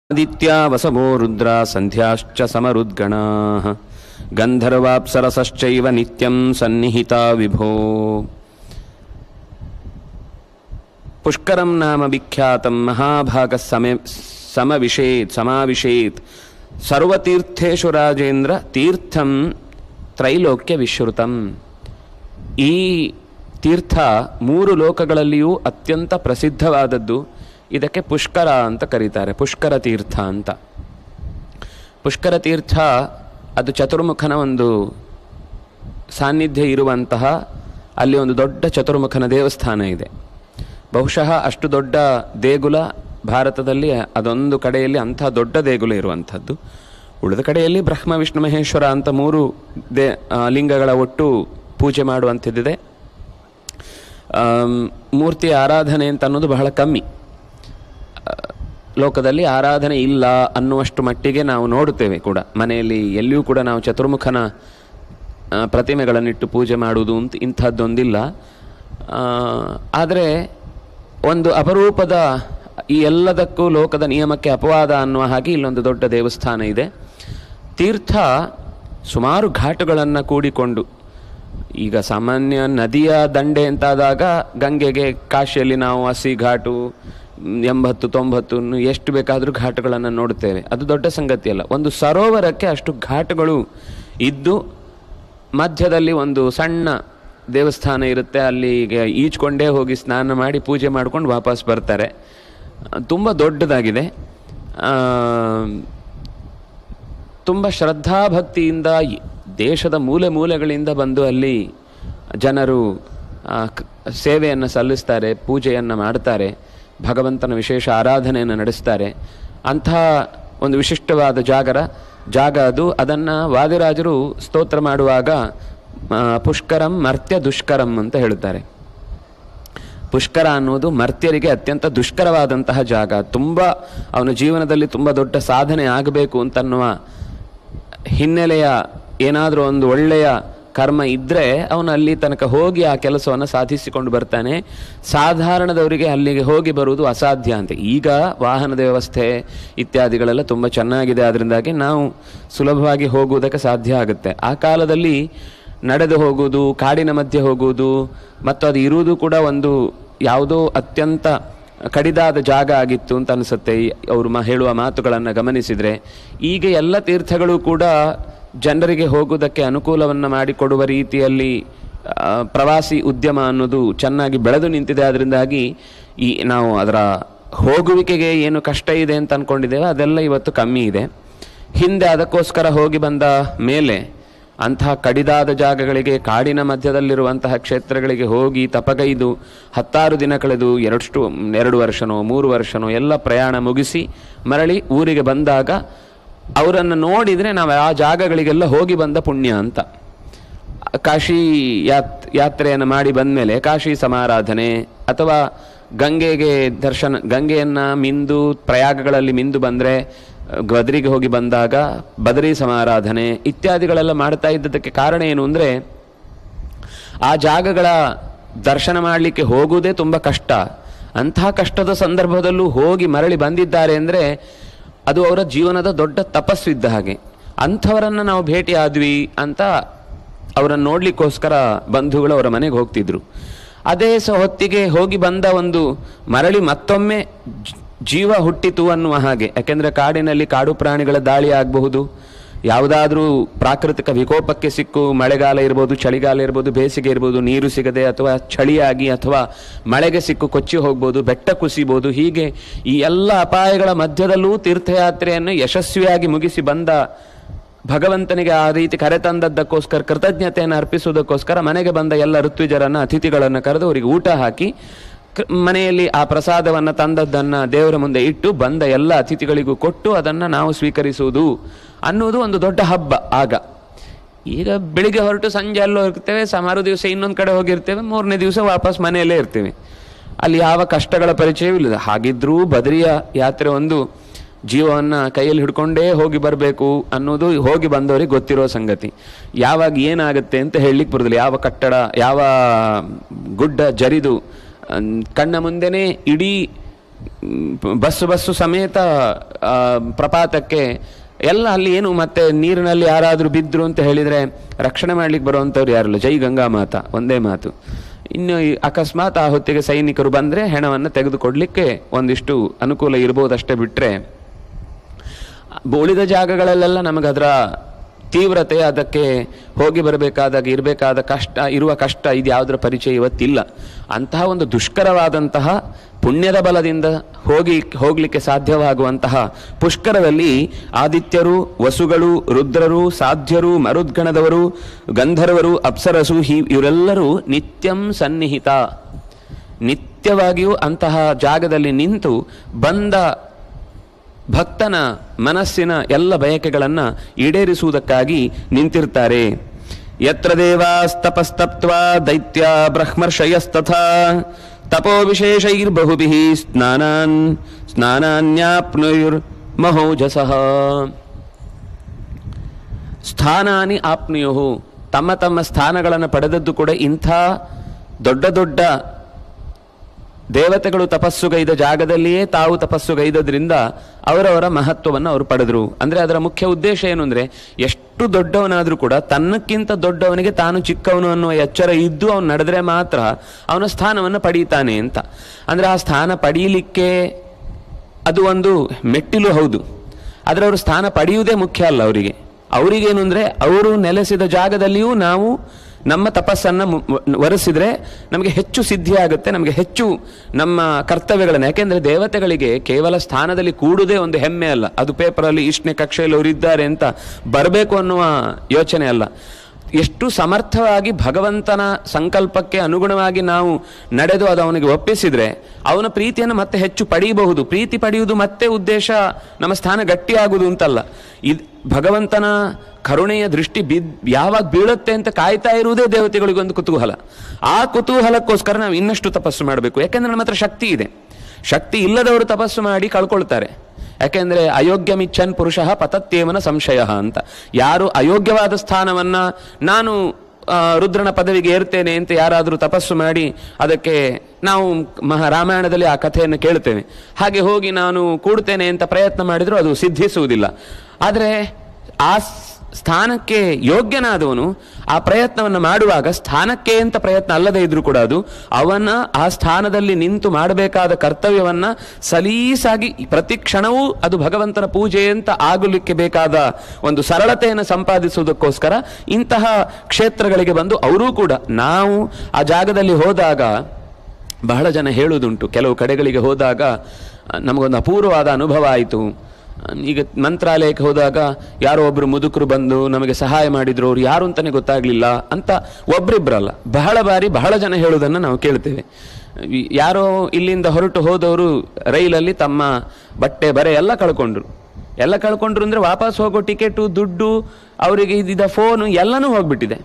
ಆದಿತ್ಯ ವಸವೋ ರುದ್ರ ಸಂಧ್ಯಾಶ್ಚ ಸಮರುದ್ಗಣಾಃ ಗಂಧರ್ವಾಪ್ಸರಸಶ್ಚೈವ ನಿತ್ಯಂ ಸನ್ನಿಹಿತಾ ವಿಭೋ ಪುಷ್ಕರಂ ನಾಮ ವಿಖ್ಯಾತಂ ಮಹಾಭಾಗ ಸಮೆ ಸಮವಿಷೇತ್ ಸಮಾವಿಷೇತ್ ಸರ್ವತೀರ್ಥೇಶು ರಾಜೇಂದ್ರ ತೀರ್ಥಂ ತ್ರೈಲೋಕ್ಯ ವಿಶ್ರುತಂ ಈ ತೀರ್ಥ ಮೂರು ಲೋಕಗಳಲ್ಲಿಯೂ ಅತ್ಯಂತ ಪ್ರಸಿದ್ಧವಾದದ್ದು ಇದಕ್ಕೆ ಪುಷ್ಕರ ಅಂತ ಕರೀತಾರೆ ಪುಷ್ಕರ ತೀರ್ಥ ಅಂತ ಪುಷ್ಕರ ತೀರ್ಥ ಅದು ಚತುರ್ಮುಖನ ಒಂದು ಸಾನ್ನಿಧ್ಯ ಇರುವಂತಹ ಅಲ್ಲಿ ಒಂದು ದೊಡ್ಡ ಚತುರ್ಮುಖನ ದೇವಸ್ಥಾನ ಇದೆ ಬಹುಶಃ ಅಷ್ಟು ದೊಡ್ಡ ದೇಗುಲ ಭಾರತದಲ್ಲಿ ಅದೊಂದು ಕಡೆಯಲ್ಲಿ ಅಂಥ ದೊಡ್ಡ ದೇಗುಲ ಇರುವಂಥದ್ದು ಉಳಿದ ಕಡೆಯಲ್ಲಿ ಬ್ರಹ್ಮ ವಿಷ್ಣು ಮಹೇಶ್ವರ ಅಂತ ಮೂರು ದೇ ಆ, ಲಿಂಗಗಳ ಒಟ್ಟು ಪೂಜೆ ಮಾಡುವಂಥದ್ದಿದೆ ಆಮ್, ಮೂರ್ತಿಯ ಆರಾಧನೆ ಅಂತ ಅನ್ನೋದು ಬಹಳ ಕಮ್ಮಿ ಆ, ಲೋಕದಲ್ಲಿ ಆರಾಧನೆ ಇಲ್ಲ ಅನ್ನುವಷ್ಟು ಮಟ್ಟಿಗೆ ನಾವು ನೋಡುತ್ತೇವೆ ಕೂಡ ಮನೆಯಲ್ಲಿ ಎಲ್ಲಿಯೂ ಕೂಡ ನಾವು ಚತುರ್ಮುಖನ ಆ, ಪ್ರತಿಮೆಗಳನ್ನಿಟ್ಟು ಪೂಜೆ ಮಾಡುವುದು ಅಂತ ಇಂಥದ್ದೊಂದಿಲ್ಲ ಆದರೆ ಒಂದು ಅಪರೂಪದ ಈ ಎಲ್ಲದಕ್ಕೂ ಲೋಕದ ನಿಯಮಕ್ಕೆ ಅಪವಾದ ಅನ್ನುವ ಹಾಗೆ ಇಲ್ಲೊಂದು ದೊಡ್ಡ ದೇವಸ್ಥಾನ ಇದೆ ತೀರ್ಥ ಸುಮಾರು ಘಾಟುಗಳನ್ನು ಕೂಡಿಕೊಂಡು ಈಗ ಸಾಮಾನ್ಯ ನದಿಯ ದಂಡೆ ಅಂತಾದಾಗ ಗಂಗೆಗೆ ಕಾಶಿಯಲ್ಲಿ ನಾವು ಹಸಿ ಘಾಟು ಮ್, ಎಂಬತ್ತು ತೊಂಬತ್ತು ನು- ಎಷ್ಟು ಬೇಕಾದರೂ ಘಾಟುಗಳನ್ನು ನೋಡುತ್ತೇವೆ ಅದು ದೊಡ್ಡ ಸಂಗತಿ ಅಲ್ಲ ಒಂದು ಸರೋವರಕ್ಕೆ ಅಷ್ಟು ಘಾಟುಗಳು ಇದ್ದು ಮಧ್ಯದಲ್ಲಿ ಒಂದು ಸಣ್ಣ ದೇವಸ್ಥಾನ ಇರುತ್ತೆ ಅಲ್ಲಿಗೆ ಈಜ್ಕೊಂಡೇ ಹೋಗಿ ಸ್ನಾನ ಮಾಡಿ ಪೂಜೆ ಮಾಡ್ಕೊಂಡು ವಾಪಸ್ ಬರ್ತಾರೆ ತುಂಬ ದೊಡ್ಡದಾಗಿದೆ ಆ, ತುಂಬ ಶ್ರದ್ಧಾಭಕ್ತಿಯಿಂದ ಈ ದೇಶದ ಮೂಲೆ ಮೂಲೆಗಳಿಂದ ಬಂದು ಅಲ್ಲಿ ಜನರು ಆ, ಕ- ಸೇವೆಯನ್ನು ಸಲ್ಲಿಸ್ತಾರೆ ಪೂಜೆಯನ್ನು ಮಾಡ್ತಾರೆ ಭಗವಂತನ ವಿಶೇಷ ಆರಾಧನೆಯನ್ನು ನಡೆಸ್ತಾರೆ ಅಂಥ ಒಂದು ವಿಶಿಷ್ಟವಾದ ಜಾಗರ ಜಾಗ ಅದು ಅದನ್ನು ವಾದಿರಾಜರು ಸ್ತೋತ್ರ ಮಾಡುವಾಗ ಆ, ಪುಷ್ಕರಂ ಮರ್ತ್ಯ ದುಷ್ಕರಂ ಅಂತ ಹೇಳುತ್ತಾರೆ ಪುಷ್ಕರ ಅನ್ನುವುದು ಮರ್ತ್ಯರಿಗೆ ಅತ್ಯಂತ ದುಷ್ಕರವಾದಂತಹ ಜಾಗ ತುಂಬ ಅವನ ಜೀವನದಲ್ಲಿ ತುಂಬ ದೊಡ್ಡ ಸಾಧನೆ ಆಗಬೇಕು ಅಂತನ್ನುವ ಹಿನ್ನೆಲೆಯ ಏನಾದರೂ ಒಂದು ಒಳ್ಳೆಯ ಕರ್ಮ ಇದ್ದರೆ ಅವನು ಅಲ್ಲಿ ತನಕ ಹೋಗಿ ಆ ಕೆಲಸವನ್ನು ಸಾಧಿಸಿಕೊಂಡು ಬರ್ತಾನೆ ಸಾಧಾರಣದವರಿಗೆ ಅಲ್ಲಿಗೆ ಹೋಗಿ ಬರುವುದು ಅಸಾಧ್ಯ ಅಂತ ಈಗ ವಾಹನದ ವ್ಯವಸ್ಥೆ ಇತ್ಯಾದಿಗಳೆಲ್ಲ ತುಂಬ ಚೆನ್ನಾಗಿದೆ ಅದರಿಂದಾಗಿ ನಾವು ಸುಲಭವಾಗಿ ಹೋಗುವುದಕ್ಕೆ ಸಾಧ್ಯ ಆಗುತ್ತೆ ಆ ಕಾಲದಲ್ಲಿ ನಡೆದು ಹೋಗುವುದು ಕಾಡಿನ ಮಧ್ಯೆ ಹೋಗುವುದು ಮತ್ತು ಅದು ಇರುವುದು ಕೂಡ ಒಂದು ಯಾವುದೋ ಅತ್ಯಂತ ಕಡಿದಾದ ಜಾಗ ಆಗಿತ್ತು ಅಂತ ಅನಿಸುತ್ತೆ ಈ- ಅವರು ಮ ಹೇಳುವ ಮಾತುಗಳನ್ನು ಗಮನಿಸಿದರೆ ಈಗ ಎಲ್ಲ ತೀರ್ಥಗಳು ಕೂಡ ಜನರಿಗೆ ಹೋಗುವುದಕ್ಕೆ ಅನುಕೂಲವನ್ನು ಮಾಡಿಕೊಡುವ ರೀತಿಯಲ್ಲಿ ಆ, ಪ್ರವಾಸಿ ಉದ್ಯಮ ಅನ್ನೋದು ಚೆನ್ನಾಗಿ ಬೆಳೆದು ನಿಂತಿದೆ ಅದರಿಂದಾಗಿ ಈ ನಾವು ಅದರ ಹೋಗುವಿಕೆಗೆ ಏನು ಕಷ್ಟ ಇದೆ ಅಂತ ಅಂದ್ಕೊಂಡಿದ್ದೇವೆ ಅದೆಲ್ಲ ಇವತ್ತು ಕಮ್ಮಿ ಇದೆ ಹಿಂದೆ ಅದಕ್ಕೋಸ್ಕರ ಹೋಗಿ ಬಂದ ಮೇಲೆ ಅಂತಹ ಕಡಿದಾದ ಜಾಗಗಳಿಗೆ ಕಾಡಿನ ಮಧ್ಯದಲ್ಲಿರುವಂತಹ ಕ್ಷೇತ್ರಗಳಿಗೆ ಹೋಗಿ ತಪಗೈದು ಹತ್ತಾರು ದಿನ ಕಳೆದು ಎರಡಷ್ಟು ಎರಡು ವರ್ಷನೋ ಮೂರು ವರ್ಷನೋ ಎಲ್ಲ ಪ್ರಯಾಣ ಮುಗಿಸಿ ಮರಳಿ ಊರಿಗೆ ಬಂದಾಗ ಅವರನ್ನು ನೋಡಿದರೆ ನಾವು ಆ ಜಾಗಗಳಿಗೆಲ್ಲ ಹೋಗಿ ಬಂದ ಪುಣ್ಯ ಅಂತ ಕಾಶಿ ಯಾತ್ ಯಾತ್ರೆಯನ್ನು ಮಾಡಿ ಬಂದಮೇಲೆ ಕಾಶಿ ಸಮಾರಾಧನೆ ಅಥವಾ ಗಂಗೆಗೆ ದರ್ಶನ ಗಂಗೆಯನ್ನು ಮಿಂದು ಪ್ರಯಾಗಗಳಲ್ಲಿ ಮಿಂದು ಬಂದರೆ ಬದರಿಗೆ ಹೋಗಿ ಬಂದಾಗ ಬದರಿ ಸಮಾರಾಧನೆ ಇತ್ಯಾದಿಗಳೆಲ್ಲ ಮಾಡ್ತಾ ಇದ್ದದಕ್ಕೆ ಕಾರಣ ಏನು ಅಂದರೆ ಆ ಜಾಗಗಳ ದರ್ಶನ ಮಾಡಲಿಕ್ಕೆ ಹೋಗುವುದೇ ತುಂಬ ಕಷ್ಟ ಅಂತಹ ಕಷ್ಟದ ಸಂದರ್ಭದಲ್ಲೂ ಹೋಗಿ ಮರಳಿ ಬಂದಿದ್ದಾರೆ ಅಂದರೆ ಅದು ಅವರ ಜೀವನದ ದೊಡ್ಡ ತಪಸ್ಸಿದ್ದ ಹಾಗೆ ಅಂಥವರನ್ನು ನಾವು ಭೇಟಿ ಆದ್ವಿ ಅಂತ ಅವರನ್ನು ನೋಡ್ಲಿಕ್ಕೋಸ್ಕರ ಬಂಧುಗಳು ಅವರ ಮನೆಗೆ ಹೋಗ್ತಿದ್ರು ಅದೇ ಸ ಹೊತ್ತಿಗೆ ಹೋಗಿ ಬಂದ ಒಂದು ಮರಳಿ ಮತ್ತೊಮ್ಮೆ ಜ್- ಜೀವ ಹುಟ್ಟಿತು ಅನ್ನುವ ಹಾಗೆ ಯಾಕೆಂದರೆ ಕಾಡಿನಲ್ಲಿ ಕಾಡು ಪ್ರಾಣಿಗಳ ದಾಳಿ ಆಗಬಹುದು ಯಾವುದಾದ್ರೂ ಪ್ರಾಕೃತಿಕ ವಿಕೋಪಕ್ಕೆ ಸಿಕ್ಕು ಮಳೆಗಾಲ ಇರ್ಬೋದು ಚಳಿಗಾಲ ಇರ್ಬೋದು ಬೇಸಿಗೆ ಇರ್ಬೋದು ನೀರು ಸಿಗದೆ ಅಥವಾ ಚಳಿಯಾಗಿ ಅಥವಾ ಮಳೆಗೆ ಸಿಕ್ಕು ಕೊಚ್ಚಿ ಹೋಗ್ಬೋದು ಬೆಟ್ಟ ಕುಸಿಬೋದು ಹೀಗೆ ಈ ಎಲ್ಲ ಅಪಾಯಗಳ ಮಧ್ಯದಲ್ಲೂ ತೀರ್ಥಯಾತ್ರೆಯನ್ನು ಯಶಸ್ವಿಯಾಗಿ ಮುಗಿಸಿ ಬಂದ ಭಗವಂತನಿಗೆ ಆ ರೀತಿ ಕರೆತಂದದ್ದಕ್ಕೋಸ್ಕರ ಕೃತಜ್ಞತೆಯನ್ನು ಅರ್ಪಿಸುವುದಕ್ಕೋಸ್ಕರ ಮನೆಗೆ ಬಂದ ಎಲ್ಲ ಋತ್ವಿಜರನ್ನು ಅತಿಥಿಗಳನ್ನು ಕರೆದು ಅವರಿಗೆ ಊಟ ಹಾಕಿ ಕ- ಮನೆಯಲ್ಲಿ ಆ ಪ್ರಸಾದವನ್ನು ತಂದದ್ದನ್ನು ದೇವರ ಮುಂದೆ ಇಟ್ಟು ಬಂದ ಎಲ್ಲ ಅತಿಥಿಗಳಿಗೂ ಕೊಟ್ಟು ಅದನ್ನು ನಾವು ಸ್ವೀಕರಿಸುವುದು ಅನ್ನುವುದು ಒಂದು ದೊಡ್ಡ ಹಬ್ಬ ಆಗ ಈಗ ಬೆಳಿಗ್ಗೆ ಹೊರಟು ಸಂಜೆ ಅಲ್ಲೋ ಇರ್ತೇವೆ ಸಮಾರು ದಿವಸ ಇನ್ನೊಂದು ಕಡೆ ಹೋಗಿರ್ತೇವೆ ಮೂರನೇ ದಿವಸ ವಾಪಸ್ ಮನೆಯಲ್ಲೇ ಇರ್ತೇವೆ ಅಲ್ಲಿ ಯಾವ ಕಷ್ಟಗಳ ಪರಿಚಯವಿಲ್ಲ ಹಾಗಿದ್ರೂ ಬದರಿಯ ಯಾತ್ರೆ ಒಂದು ಜೀವವನ್ನು ಕೈಯಲ್ಲಿ ಹಿಡ್ಕೊಂಡೇ ಹೋಗಿ ಬರಬೇಕು ಅನ್ನೋದು ಹೋಗಿ ಬಂದವರಿಗೆ ಗೊತ್ತಿರೋ ಸಂಗತಿ ಯಾವಾಗ ಏನಾಗುತ್ತೆ ಅಂತ ಹೇಳಲಿಕ್ಕೆ ಬರೋದಿಲ್ಲ ಯಾವ ಕಟ್ಟಡ ಯಾವ ಗುಡ್ಡ ಜರಿದು ಅನ್- ಕಣ್ಣ ಮುಂದೆನೇ ಇಡೀ ಮ್, ಬಸ್ಸು ಬಸ್ಸು ಸಮೇತ ಆ, ಪ್ರಪಾತಕ್ಕೆ ಎಲ್ಲ ಅಲ್ಲಿ ಏನು ಮತ್ತೆ ನೀರಿನಲ್ಲಿ ಯಾರಾದರೂ ಬಿದ್ದರು ಅಂತ ಹೇಳಿದರೆ ರಕ್ಷಣೆ ಮಾಡ್ಲಿಕ್ಕೆ ಬರುವಂಥವ್ರು ಯಾರಿಲ್ಲ ಜೈ ಗಂಗಾ ಮಾತಾ ಒಂದೇ ಮಾತು ಇನ್ನು ಈ ಅಕಸ್ಮಾತ್ ಆ ಹೊತ್ತಿಗೆ ಸೈನಿಕರು ಬಂದರೆ ಹೆಣವನ್ನು ತೆಗೆದುಕೊಡ್ಲಿಕ್ಕೆ ಒಂದಿಷ್ಟು ಅನುಕೂಲ ಇರ್ಬೋದಷ್ಟೇ ಬಿಟ್ಟರೆ ಉಳಿದ ಜಾಗಗಳಲ್ಲೆಲ್ಲ ನಮಗದರ ತೀವ್ರತೆ ಅದಕ್ಕೆ ಹೋಗಿ ಬರಬೇಕಾದಾಗ ಇರಬೇಕಾದ ಕಷ್ಟ ಇರುವ ಕಷ್ಟ ಇದು ಯಾವುದರ ಪರಿಚಯ ಇವತ್ತಿಲ್ಲ ಅಂತಹ ಒಂದು ದುಷ್ಕರವಾದಂತಹ ಪುಣ್ಯದ ಬಲದಿಂದ ಹೋಗಿ ಹೋಗಲಿಕ್ಕೆ ಸಾಧ್ಯವಾಗುವಂತಹ ಪುಷ್ಕರದಲ್ಲಿ ಆದಿತ್ಯರು ವಸುಗಳು ರುದ್ರರು ಸಾಧ್ಯರು ಮರುದ್ಗಣದವರು ಗಂಧರ್ವರು ಅಪ್ಸರಸು ಹಿ ಇವರೆಲ್ಲರೂ ನಿತ್ಯಂ ಸನ್ನಿಹಿತ ನಿತ್ಯವಾಗಿಯೂ ಅಂತಹ ಜಾಗದಲ್ಲಿ ನಿಂತು ಬಂದ ಭಕ್ತನ ಮನಸ್ಸಿನ ಎಲ್ಲ ಬಯಕೆಗಳನ್ನು ಈಡೇರಿಸುವುದಕ್ಕಾಗಿ ನಿಂತಿರ್ತಾರೆ ಯತ್ರ ದೇವಾಸ್ತಪಸ್ತಪ್ತ್ವಾ ದೈತ್ಯ ಬ್ರಹ್ಮರ್ಷಯಸ್ತಥಾ ತಪೋ ವಿಶೇಷೈರ್ಬಹುಭಿಃ ಸ್ನಾನಾನ್ ಸ್ನಾನಾನ್ಯಾಪ್ನುಯುರ್ ಮಹೋಜಸಃ ಸ್ಥಾನಾನಿ ಆಪ್ನುಯು ತಮ್ಮ ತಮ್ಮ ಸ್ಥಾನಗಳನ್ನು ಪಡೆದದ್ದು ಕೂಡ ಇಂಥ ದೊಡ್ಡ ದೊಡ್ಡ ದೇವತೆಗಳು ತಪಸ್ಸುಗೈದ ಜಾಗದಲ್ಲಿಯೇ ತಾವು ತಪಸ್ಸುಗೈದದ್ರಿಂದ ಅವರವರ ಮಹತ್ವವನ್ನು ಅವರು ಪಡೆದರು ಅಂದ್ರೆ ಅದರ ಮುಖ್ಯ ಉದ್ದೇಶ ಏನು ಅಂದ್ರೆ ಎಷ್ಟು ದೊಡ್ಡವನಾದರೂ ಕೂಡ ತನ್ನಕ್ಕಿಂತ ದೊಡ್ಡವನಿಗೆ ತಾನು ಚಿಕ್ಕವನು ಅನ್ನುವ ಎಚ್ಚರ ಇದ್ದು ಅವನು ನಡೆದ್ರೆ ಮಾತ್ರ ಅವನ ಸ್ಥಾನವನ್ನು ಪಡೀತಾನೆ ಅಂತ ಅಂದ್ರೆ ಆ ಸ್ಥಾನ ಪಡೀಲಿಕ್ಕೆ ಅದು ಒಂದು ಮೆಟ್ಟಿಲು ಹೌದು ಆದರೆ ಅವರು ಸ್ಥಾನ ಪಡೆಯುವುದೇ ಮುಖ್ಯ ಅಲ್ಲ ಅವರಿಗೆ ಅವರಿಗೇನು ಅಂದರೆ ಅವರು ನೆಲೆಸಿದ ಜಾಗದಲ್ಲಿಯೂ ನಾವು ನಮ್ಮ ತಪಸ್ಸನ್ನು ಮು- ವ- ವರೆಸಿದ್ರೆ ನಮಗೆ ಹೆಚ್ಚು ಸಿದ್ಧಿ ಆಗುತ್ತೆ ನಮಗೆ ಹೆಚ್ಚು ನಮ್ಮ ಕರ್ತವ್ಯಗಳನ್ನು ಯಾಕೆಂದರೆ ದೇವತೆಗಳಿಗೆ ಕೇವಲ ಸ್ಥಾನದಲ್ಲಿ ಕೂಡುವುದೇ ಒಂದು ಹೆಮ್ಮೆ ಅಲ್ಲ ಅದು ಪೇಪರಲ್ಲಿ ಇಷ್ಟನೇ ಕಕ್ಷೆಯಲ್ಲಿ ಅವರು ಇದ್ದಾರೆ ಅಂತ ಬರಬೇಕು ಅನ್ನುವ ಯೋಚನೆ ಅಲ್ಲ ಎಷ್ಟು ಸಮರ್ಥವಾಗಿ ಭಗವಂತನ ಸಂಕಲ್ಪಕ್ಕೆ ಅನುಗುಣವಾಗಿ ನಾವು ನಡೆದು ಅದು ಅವನಿಗೆ ಒಪ್ಪಿಸಿದ್ರೆ ಅವನ ಪ್ರೀತಿಯನ್ನು ಮತ್ತೆ ಹೆಚ್ಚು ಪಡೆಯಬಹುದು ಪ್ರೀತಿ ಪಡೆಯುವುದು ಮತ್ತೆ ಉದ್ದೇಶ ನಮ್ಮ ಸ್ಥಾನ ಗಟ್ಟಿಯಾಗುವುದು ಅಂತಲ್ಲ ಇದು ಭಗವಂತನ ಕರುಣೆಯ ದೃಷ್ಟಿ ಬಿದ್ ಯಾವಾಗ ಬೀಳುತ್ತೆ ಅಂತ ಕಾಯ್ತಾ ಇರುವುದೇ ದೇವತೆಗಳಿಗೊಂದು ಕುತೂಹಲ ಆ ಕುತೂಹಲಕ್ಕೋಸ್ಕರ ನಾವು ಇನ್ನಷ್ಟು ತಪಸ್ಸು ಮಾಡಬೇಕು ಯಾಕೆಂದ್ರೆ ನಮ್ಮ ಹತ್ರ ಶಕ್ತಿ ಇದೆ ಶಕ್ತಿ ಇಲ್ಲದವರು ತಪಸ್ಸು ಮಾಡಿ ಕಳ್ಕೊಳ್ತಾರೆ ಯಾಕೆಂದ್ರೆ ಅಯೋಗ್ಯಮಿಚ್ಛನ್ ಪುರುಷ ಪತತ್ಯೇವನ ಸಂಶಯ ಅಂತ ಯಾರು ಅಯೋಗ್ಯವಾದ ಸ್ಥಾನವನ್ನ ನಾನು ಆ, ರುದ್ರನ ಪದವಿಗೆ ಏರ್ತೇನೆ ಅಂತ ಯಾರಾದರೂ ತಪಸ್ಸು ಮಾಡಿ ಅದಕ್ಕೆ ನಾವು ಮಹಾ ರಾಮಾಯಣದಲ್ಲಿ ಆ ಕಥೆಯನ್ನು ಕೇಳ್ತೇವೆ ಹಾಗೆ ಹೋಗಿ ನಾನು ಕೂಡ್ತೇನೆ ಅಂತ ಪ್ರಯತ್ನ ಮಾಡಿದರೂ ಅದು ಸಿದ್ಧಿಸುವುದಿಲ್ಲ ಆದರೆ ಆ ಸ್- ಸ್ಥಾನಕ್ಕೆ ಯೋಗ್ಯನಾದವನು ಆ ಪ್ರಯತ್ನವನ್ನು ಮಾಡುವಾಗ ಸ್ಥಾನಕ್ಕೆ ಅಂತ ಪ್ರಯತ್ನ ಅಲ್ಲದೆ ಇದ್ರೂ ಕೂಡ ಅದು ಅವನ ಆ ಸ್ಥಾನದಲ್ಲಿ ನಿಂತು ಮಾಡಬೇಕಾದ ಕರ್ತವ್ಯವನ್ನ ಸಲೀಸಾಗಿ ಪ್ರತಿ ಕ್ಷಣವೂ ಅದು ಭಗವಂತನ ಪೂಜೆ ಅಂತ ಆಗಲಿಕ್ಕೆ ಬೇಕಾದ ಒಂದು ಸರಳತೆಯನ್ನು ಸಂಪಾದಿಸುವುದಕ್ಕೋಸ್ಕರ ಇಂತಹ ಕ್ಷೇತ್ರಗಳಿಗೆ ಬಂದು ಅವರೂ ಕೂಡ ನಾವು ಆ ಜಾಗದಲ್ಲಿ ಹೋದಾಗ ಬಹಳ ಜನ ಹೇಳುವುದುಂಟು ಕೆಲವು ಕಡೆಗಳಿಗೆ ಹೋದಾಗ ಆ, ನಮಗೊಂದು ಅಪೂರ್ವವಾದ ಅನುಭವ ಆಯಿತು ಈಗ ಮಂತ್ರಾಲಯಕ್ಕೆ ಹೋದಾಗ ಯಾರೋ ಒಬ್ರು ಮುದುಕರು ಬಂದು ನಮಗೆ ಸಹಾಯ ಮಾಡಿದ್ರು ಅವ್ರು ಯಾರು ಅಂತಾನೆ ಗೊತ್ತಾಗ್ಲಿಲ್ಲ ಅಂತ ಒಬ್ರಿಬ್ರಲ್ಲ ಬಹಳ ಬಾರಿ ಬಹಳ ಜನ ಹೇಳುವುದನ್ನು ನಾವು ಕೇಳ್ತೇವೆ ಈ- ಯಾರೋ ಇಲ್ಲಿಂದ ಹೊರಟು ಹೋದವರು ರೈಲಲ್ಲಿ ತಮ್ಮ ಬಟ್ಟೆ ಬರೆ ಎಲ್ಲ ಕಳ್ಕೊಂಡ್ರು ಎಲ್ಲ ಕಳ್ಕೊಂಡ್ರು ಅಂದ್ರೆ ವಾಪಸ್ ಹೋಗೋ ಟಿಕೆಟು ದುಡ್ಡು ಅವರಿಗೆ ಇದ್ದಿದ್ದ ಫೋನು ಎಲ್ಲನೂ ಹೋಗ್ಬಿಟ್ಟಿದೆ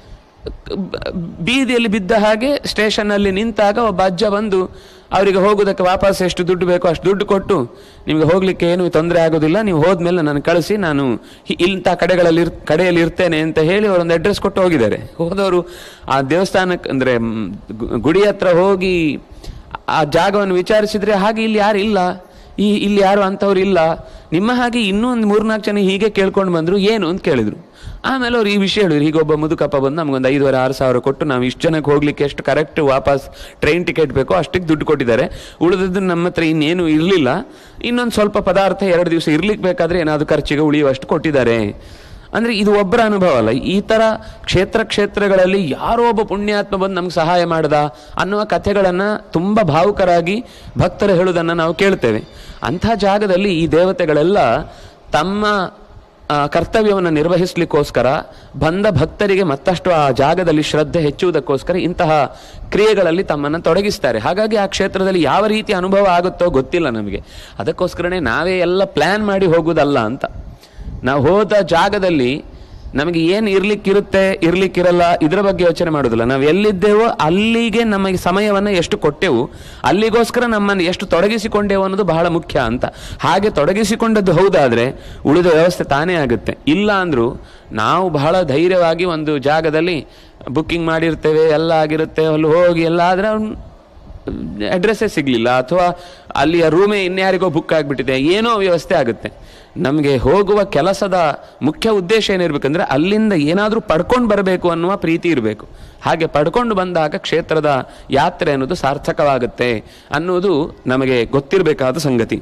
ಬ- ಬೀದಿಯಲ್ಲಿ ಬಿದ್ದ ಹಾಗೆ ಸ್ಟೇಷನ್ನಲ್ಲಿ ನಿಂತಾಗ ಒಬ್ಬ ಅಜ್ಜ ಬಂದು ಅವರಿಗೆ ಹೋಗೋದಕ್ಕೆ ವಾಪಸ್ ಎಷ್ಟು ದುಡ್ಡು ಬೇಕೋ ಅಷ್ಟು ದುಡ್ಡು ಕೊಟ್ಟು ನಿಮಗೆ ಹೋಗ್ಲಿಕ್ಕೆ ಏನು ತೊಂದರೆ ಆಗೋದಿಲ್ಲ ನೀವು ಹೋದ್ಮೇಲೆ ನಾನು ಕಳಿಸಿ ನಾನು ಹಿ- ಇಂಥ ಕಡೆಗಳಲ್ಲಿ ಇರ್ ಕಡೆಯಲ್ಲಿ ಇರ್ತೇನೆ ಅಂತ ಹೇಳಿ ಅವರೊಂದು ಅಡ್ರೆಸ್ ಕೊಟ್ಟು ಹೋಗಿದ್ದಾರೆ ಹೋದವರು ಆ ದೇವಸ್ಥಾನಕ್ಕೆ ಅಂದ್ರೆ ಮ್, ಗು- ಗುಡಿ ಹತ್ರ ಹೋಗಿ ಆ ಜಾಗವನ್ನು ವಿಚಾರಿಸಿದ್ರೆ ಹಾಗೆ ಇಲ್ಲಿ ಯಾರು ಇಲ್ಲ ಈ ಇಲ್ಲಿ ಯಾರು ಅಂಥವ್ರು ಇಲ್ಲ ನಿಮ್ಮ ಹಾಗೆ ಇನ್ನೂ ಒಂದು ಮೂರ್ನಾಲ್ಕು ಜನ ಹೀಗೆ ಕೇಳ್ಕೊಂಡು ಬಂದ್ರು ಏನು ಅಂತ ಕೇಳಿದ್ರು ಆಮೇಲೆ ಅವ್ರು ಈ ವಿಷಯ ಹೇಳಿದ್ರು ಈಗ ಒಬ್ಬ ಮುದುಕಪ್ಪ ಬಂದು ನಮ್ಗೊಂದು ಐದುವರೆ ಆರು ಸಾವಿರ ಕೊಟ್ಟು ನಾವು ಇಷ್ಟು ಜನಕ್ಕೆ ಹೋಗ್ಲಿಕ್ಕೆ ಎಷ್ಟು ಕರೆಕ್ಟ್ ವಾಪಸ್ ಟ್ರೈನ್ ಟಿಕೆಟ್ ಬೇಕೋ ಅಷ್ಟಕ್ಕೆ ದುಡ್ಡು ಕೊಟ್ಟಿದ್ದಾರೆ ಉಳಿದದ್ದು ನಮ್ಮ ಹತ್ರ ಇನ್ನೇನು ಇರಲಿಲ್ಲ ಇನ್ನೊಂದು ಸ್ವಲ್ಪ ಪದಾರ್ಥ ಎರಡು ದಿವಸ ಇರ್ಲಿಕ್ಕೆ ಬೇಕಾದ್ರೆ ಏನಾದ್ರು ಖರ್ಚಿಗೆ ಉಳಿಯುವಷ್ಟು ಕೊಟ್ಟಿದ್ದಾರೆ ಅಂದ್ರೆ ಇದು ಒಬ್ಬರ ಅನುಭವ ಅಲ್ಲ ಈ ತರ ಕ್ಷೇತ್ರ ಕ್ಷೇತ್ರಗಳಲ್ಲಿ ಯಾರೋ ಒಬ್ಬ ಪುಣ್ಯಾತ್ಮ ಬಂದು ನಮ್ಗೆ ಸಹಾಯ ಮಾಡ್ದ ಅನ್ನುವ ಕಥೆಗಳನ್ನ ತುಂಬಾ ಭಾವುಕರಾಗಿ ಭಕ್ತರು ಹೇಳುವುದನ್ನು ನಾವು ಕೇಳ್ತೇವೆ ಅಂಥ ಜಾಗದಲ್ಲಿ ಈ ದೇವತೆಗಳೆಲ್ಲ ತಮ್ಮ ಆ, ಕರ್ತವ್ಯವನ್ನು ನಿರ್ವಹಿಸಲಿಕ್ಕೋಸ್ಕರ ಬಂದ ಭಕ್ತರಿಗೆ ಮತ್ತಷ್ಟು ಆ ಜಾಗದಲ್ಲಿ ಶ್ರದ್ಧೆ ಹೆಚ್ಚುವುದಕ್ಕೋಸ್ಕರ ಇಂತಹ ಕ್ರಿಯೆಗಳಲ್ಲಿ ತಮ್ಮನ್ನು ತೊಡಗಿಸ್ತಾರೆ ಹಾಗಾಗಿ ಆ ಕ್ಷೇತ್ರದಲ್ಲಿ ಯಾವ ರೀತಿ ಅನುಭವ ಆಗುತ್ತೋ ಗೊತ್ತಿಲ್ಲ ನಮಗೆ ಅದಕ್ಕೋಸ್ಕರನೇ ನಾವೇ ಎಲ್ಲ ಪ್ಲಾನ್ ಮಾಡಿ ಹೋಗುವುದಲ್ಲ ಅಂತ ನಾವು ಹೋದ ಜಾಗದಲ್ಲಿ ನಮಗೆ ಏನು ಇರ್ಲಿಕ್ಕಿರುತ್ತೆ ಇರ್ಲಿಕ್ಕಿರಲ್ಲ ಇದರ ಬಗ್ಗೆ ಯೋಚನೆ ಮಾಡೋದಿಲ್ಲ ನಾವು ಎಲ್ಲಿದ್ದೇವೋ ಅಲ್ಲಿಗೆ ನಮಗೆ ಸಮಯವನ್ನು ಎಷ್ಟು ಕೊಟ್ಟೆವು ಅಲ್ಲಿಗೋಸ್ಕರ ನಮ್ಮನ್ನು ಎಷ್ಟು ತೊಡಗಿಸಿಕೊಂಡೆವು ಅನ್ನೋದು ಬಹಳ ಮುಖ್ಯ ಅಂತ ಹಾಗೆ ತೊಡಗಿಸಿಕೊಂಡದ್ದು ಹೌದಾದ್ರೆ ಉಳಿದ ವ್ಯವಸ್ಥೆ ತಾನೇ ಆಗುತ್ತೆ ಇಲ್ಲ ಅಂದ್ರೂ ನಾವು ಬಹಳ ಧೈರ್ಯವಾಗಿ ಒಂದು ಜಾಗದಲ್ಲಿ ಬುಕ್ಕಿಂಗ್ ಮಾಡಿರ್ತೇವೆ ಎಲ್ಲ ಆಗಿರುತ್ತೆ ಅಲ್ಲಿ ಹೋಗಿ ಎಲ್ಲ ಆದರೆ ಅವ್ನು ಅಡ್ರೆಸ್ಸೇ ಸಿಗಲಿಲ್ಲ ಅಥವಾ ಅಲ್ಲಿಯ ರೂಮೇ ಇನ್ಯಾರಿಗೋ ಬುಕ್ ಆಗಿಬಿಟ್ಟಿದೆ ಏನೋ ವ್ಯವಸ್ಥೆ ಆಗುತ್ತೆ ನಮಗೆ ಹೋಗುವ ಕೆಲಸದ ಮುಖ್ಯ ಉದ್ದೇಶ ಏನಿರ್ಬೇಕಂದ್ರೆ ಅಲ್ಲಿಂದ ಏನಾದರೂ ಪಡ್ಕೊಂಡು ಬರಬೇಕು ಅನ್ನುವ ಪ್ರೀತಿ ಇರಬೇಕು ಹಾಗೆ ಪಡ್ಕೊಂಡು ಬಂದಾಗ ಕ್ಷೇತ್ರದ ಯಾತ್ರೆ ಅನ್ನೋದು ಸಾರ್ಥಕವಾಗುತ್ತೆ ಅನ್ನೋದು ನಮಗೆ ಗೊತ್ತಿರಬೇಕಾದ ಸಂಗತಿ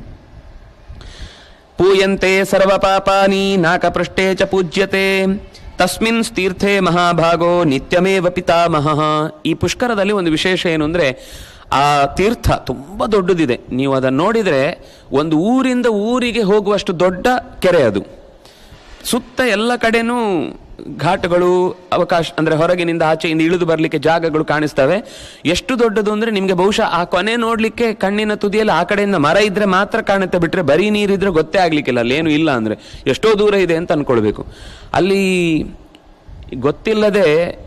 ಪೂಯಂತೆ ಸರ್ವ ಪಾಪಾನಿ ನಾಕಪೃಷ್ಠೇ ಚ ಪೂಜ್ಯತೆ ತಸ್ಮಿನ್ ತೀರ್ಥೆ ಮಹಾಭಾಗೋ ನಿತ್ಯಮೇವ ಪಿತಾಮಹ ಈ ಪುಷ್ಕರದಲ್ಲಿ ಒಂದು ವಿಶೇಷ ಏನು ಅಂದರೆ ಆ ತೀರ್ಥ ತುಂಬ ದೊಡ್ಡದಿದೆ ನೀವು ಅದನ್ನು ನೋಡಿದರೆ ಒಂದು ಊರಿಂದ ಊರಿಗೆ ಹೋಗುವಷ್ಟು ದೊಡ್ಡ ಕೆರೆ ಅದು ಸುತ್ತ ಎಲ್ಲ ಕಡೆನೂ ಘಾಟ್ಗಳು ಅವಕಾಶ ಅಂದರೆ ಹೊರಗಿನಿಂದ ಆಚೆಯಿಂದ ಇಳಿದು ಬರಲಿಕ್ಕೆ ಜಾಗಗಳು ಕಾಣಿಸ್ತವೆ ಎಷ್ಟು ದೊಡ್ಡದು ಅಂದರೆ ನಿಮಗೆ ಬಹುಶಃ ಆ ಕೊನೆ ನೋಡಲಿಕ್ಕೆ ಕಣ್ಣಿನ ತುದಿಯಲ್ಲಿ ಆ ಕಡೆಯಿಂದ ಮರ ಇದ್ರೆ ಮಾತ್ರ ಕಾಣುತ್ತೆ ಬಿಟ್ಟರೆ ಬರೀ ನೀರಿದ್ರೆ ಗೊತ್ತೇ ಆಗ್ಲಿಕ್ಕಿಲ್ಲ ಅಲ್ಲೇನು ಇಲ್ಲ ಅಂದರೆ ಎಷ್ಟೋ ದೂರ ಇದೆ ಅಂತ ಅನ್ಕೊಳ್ಬೇಕು ಅಲ್ಲಿ ಗೊತ್ತಿಲ್ಲದೆ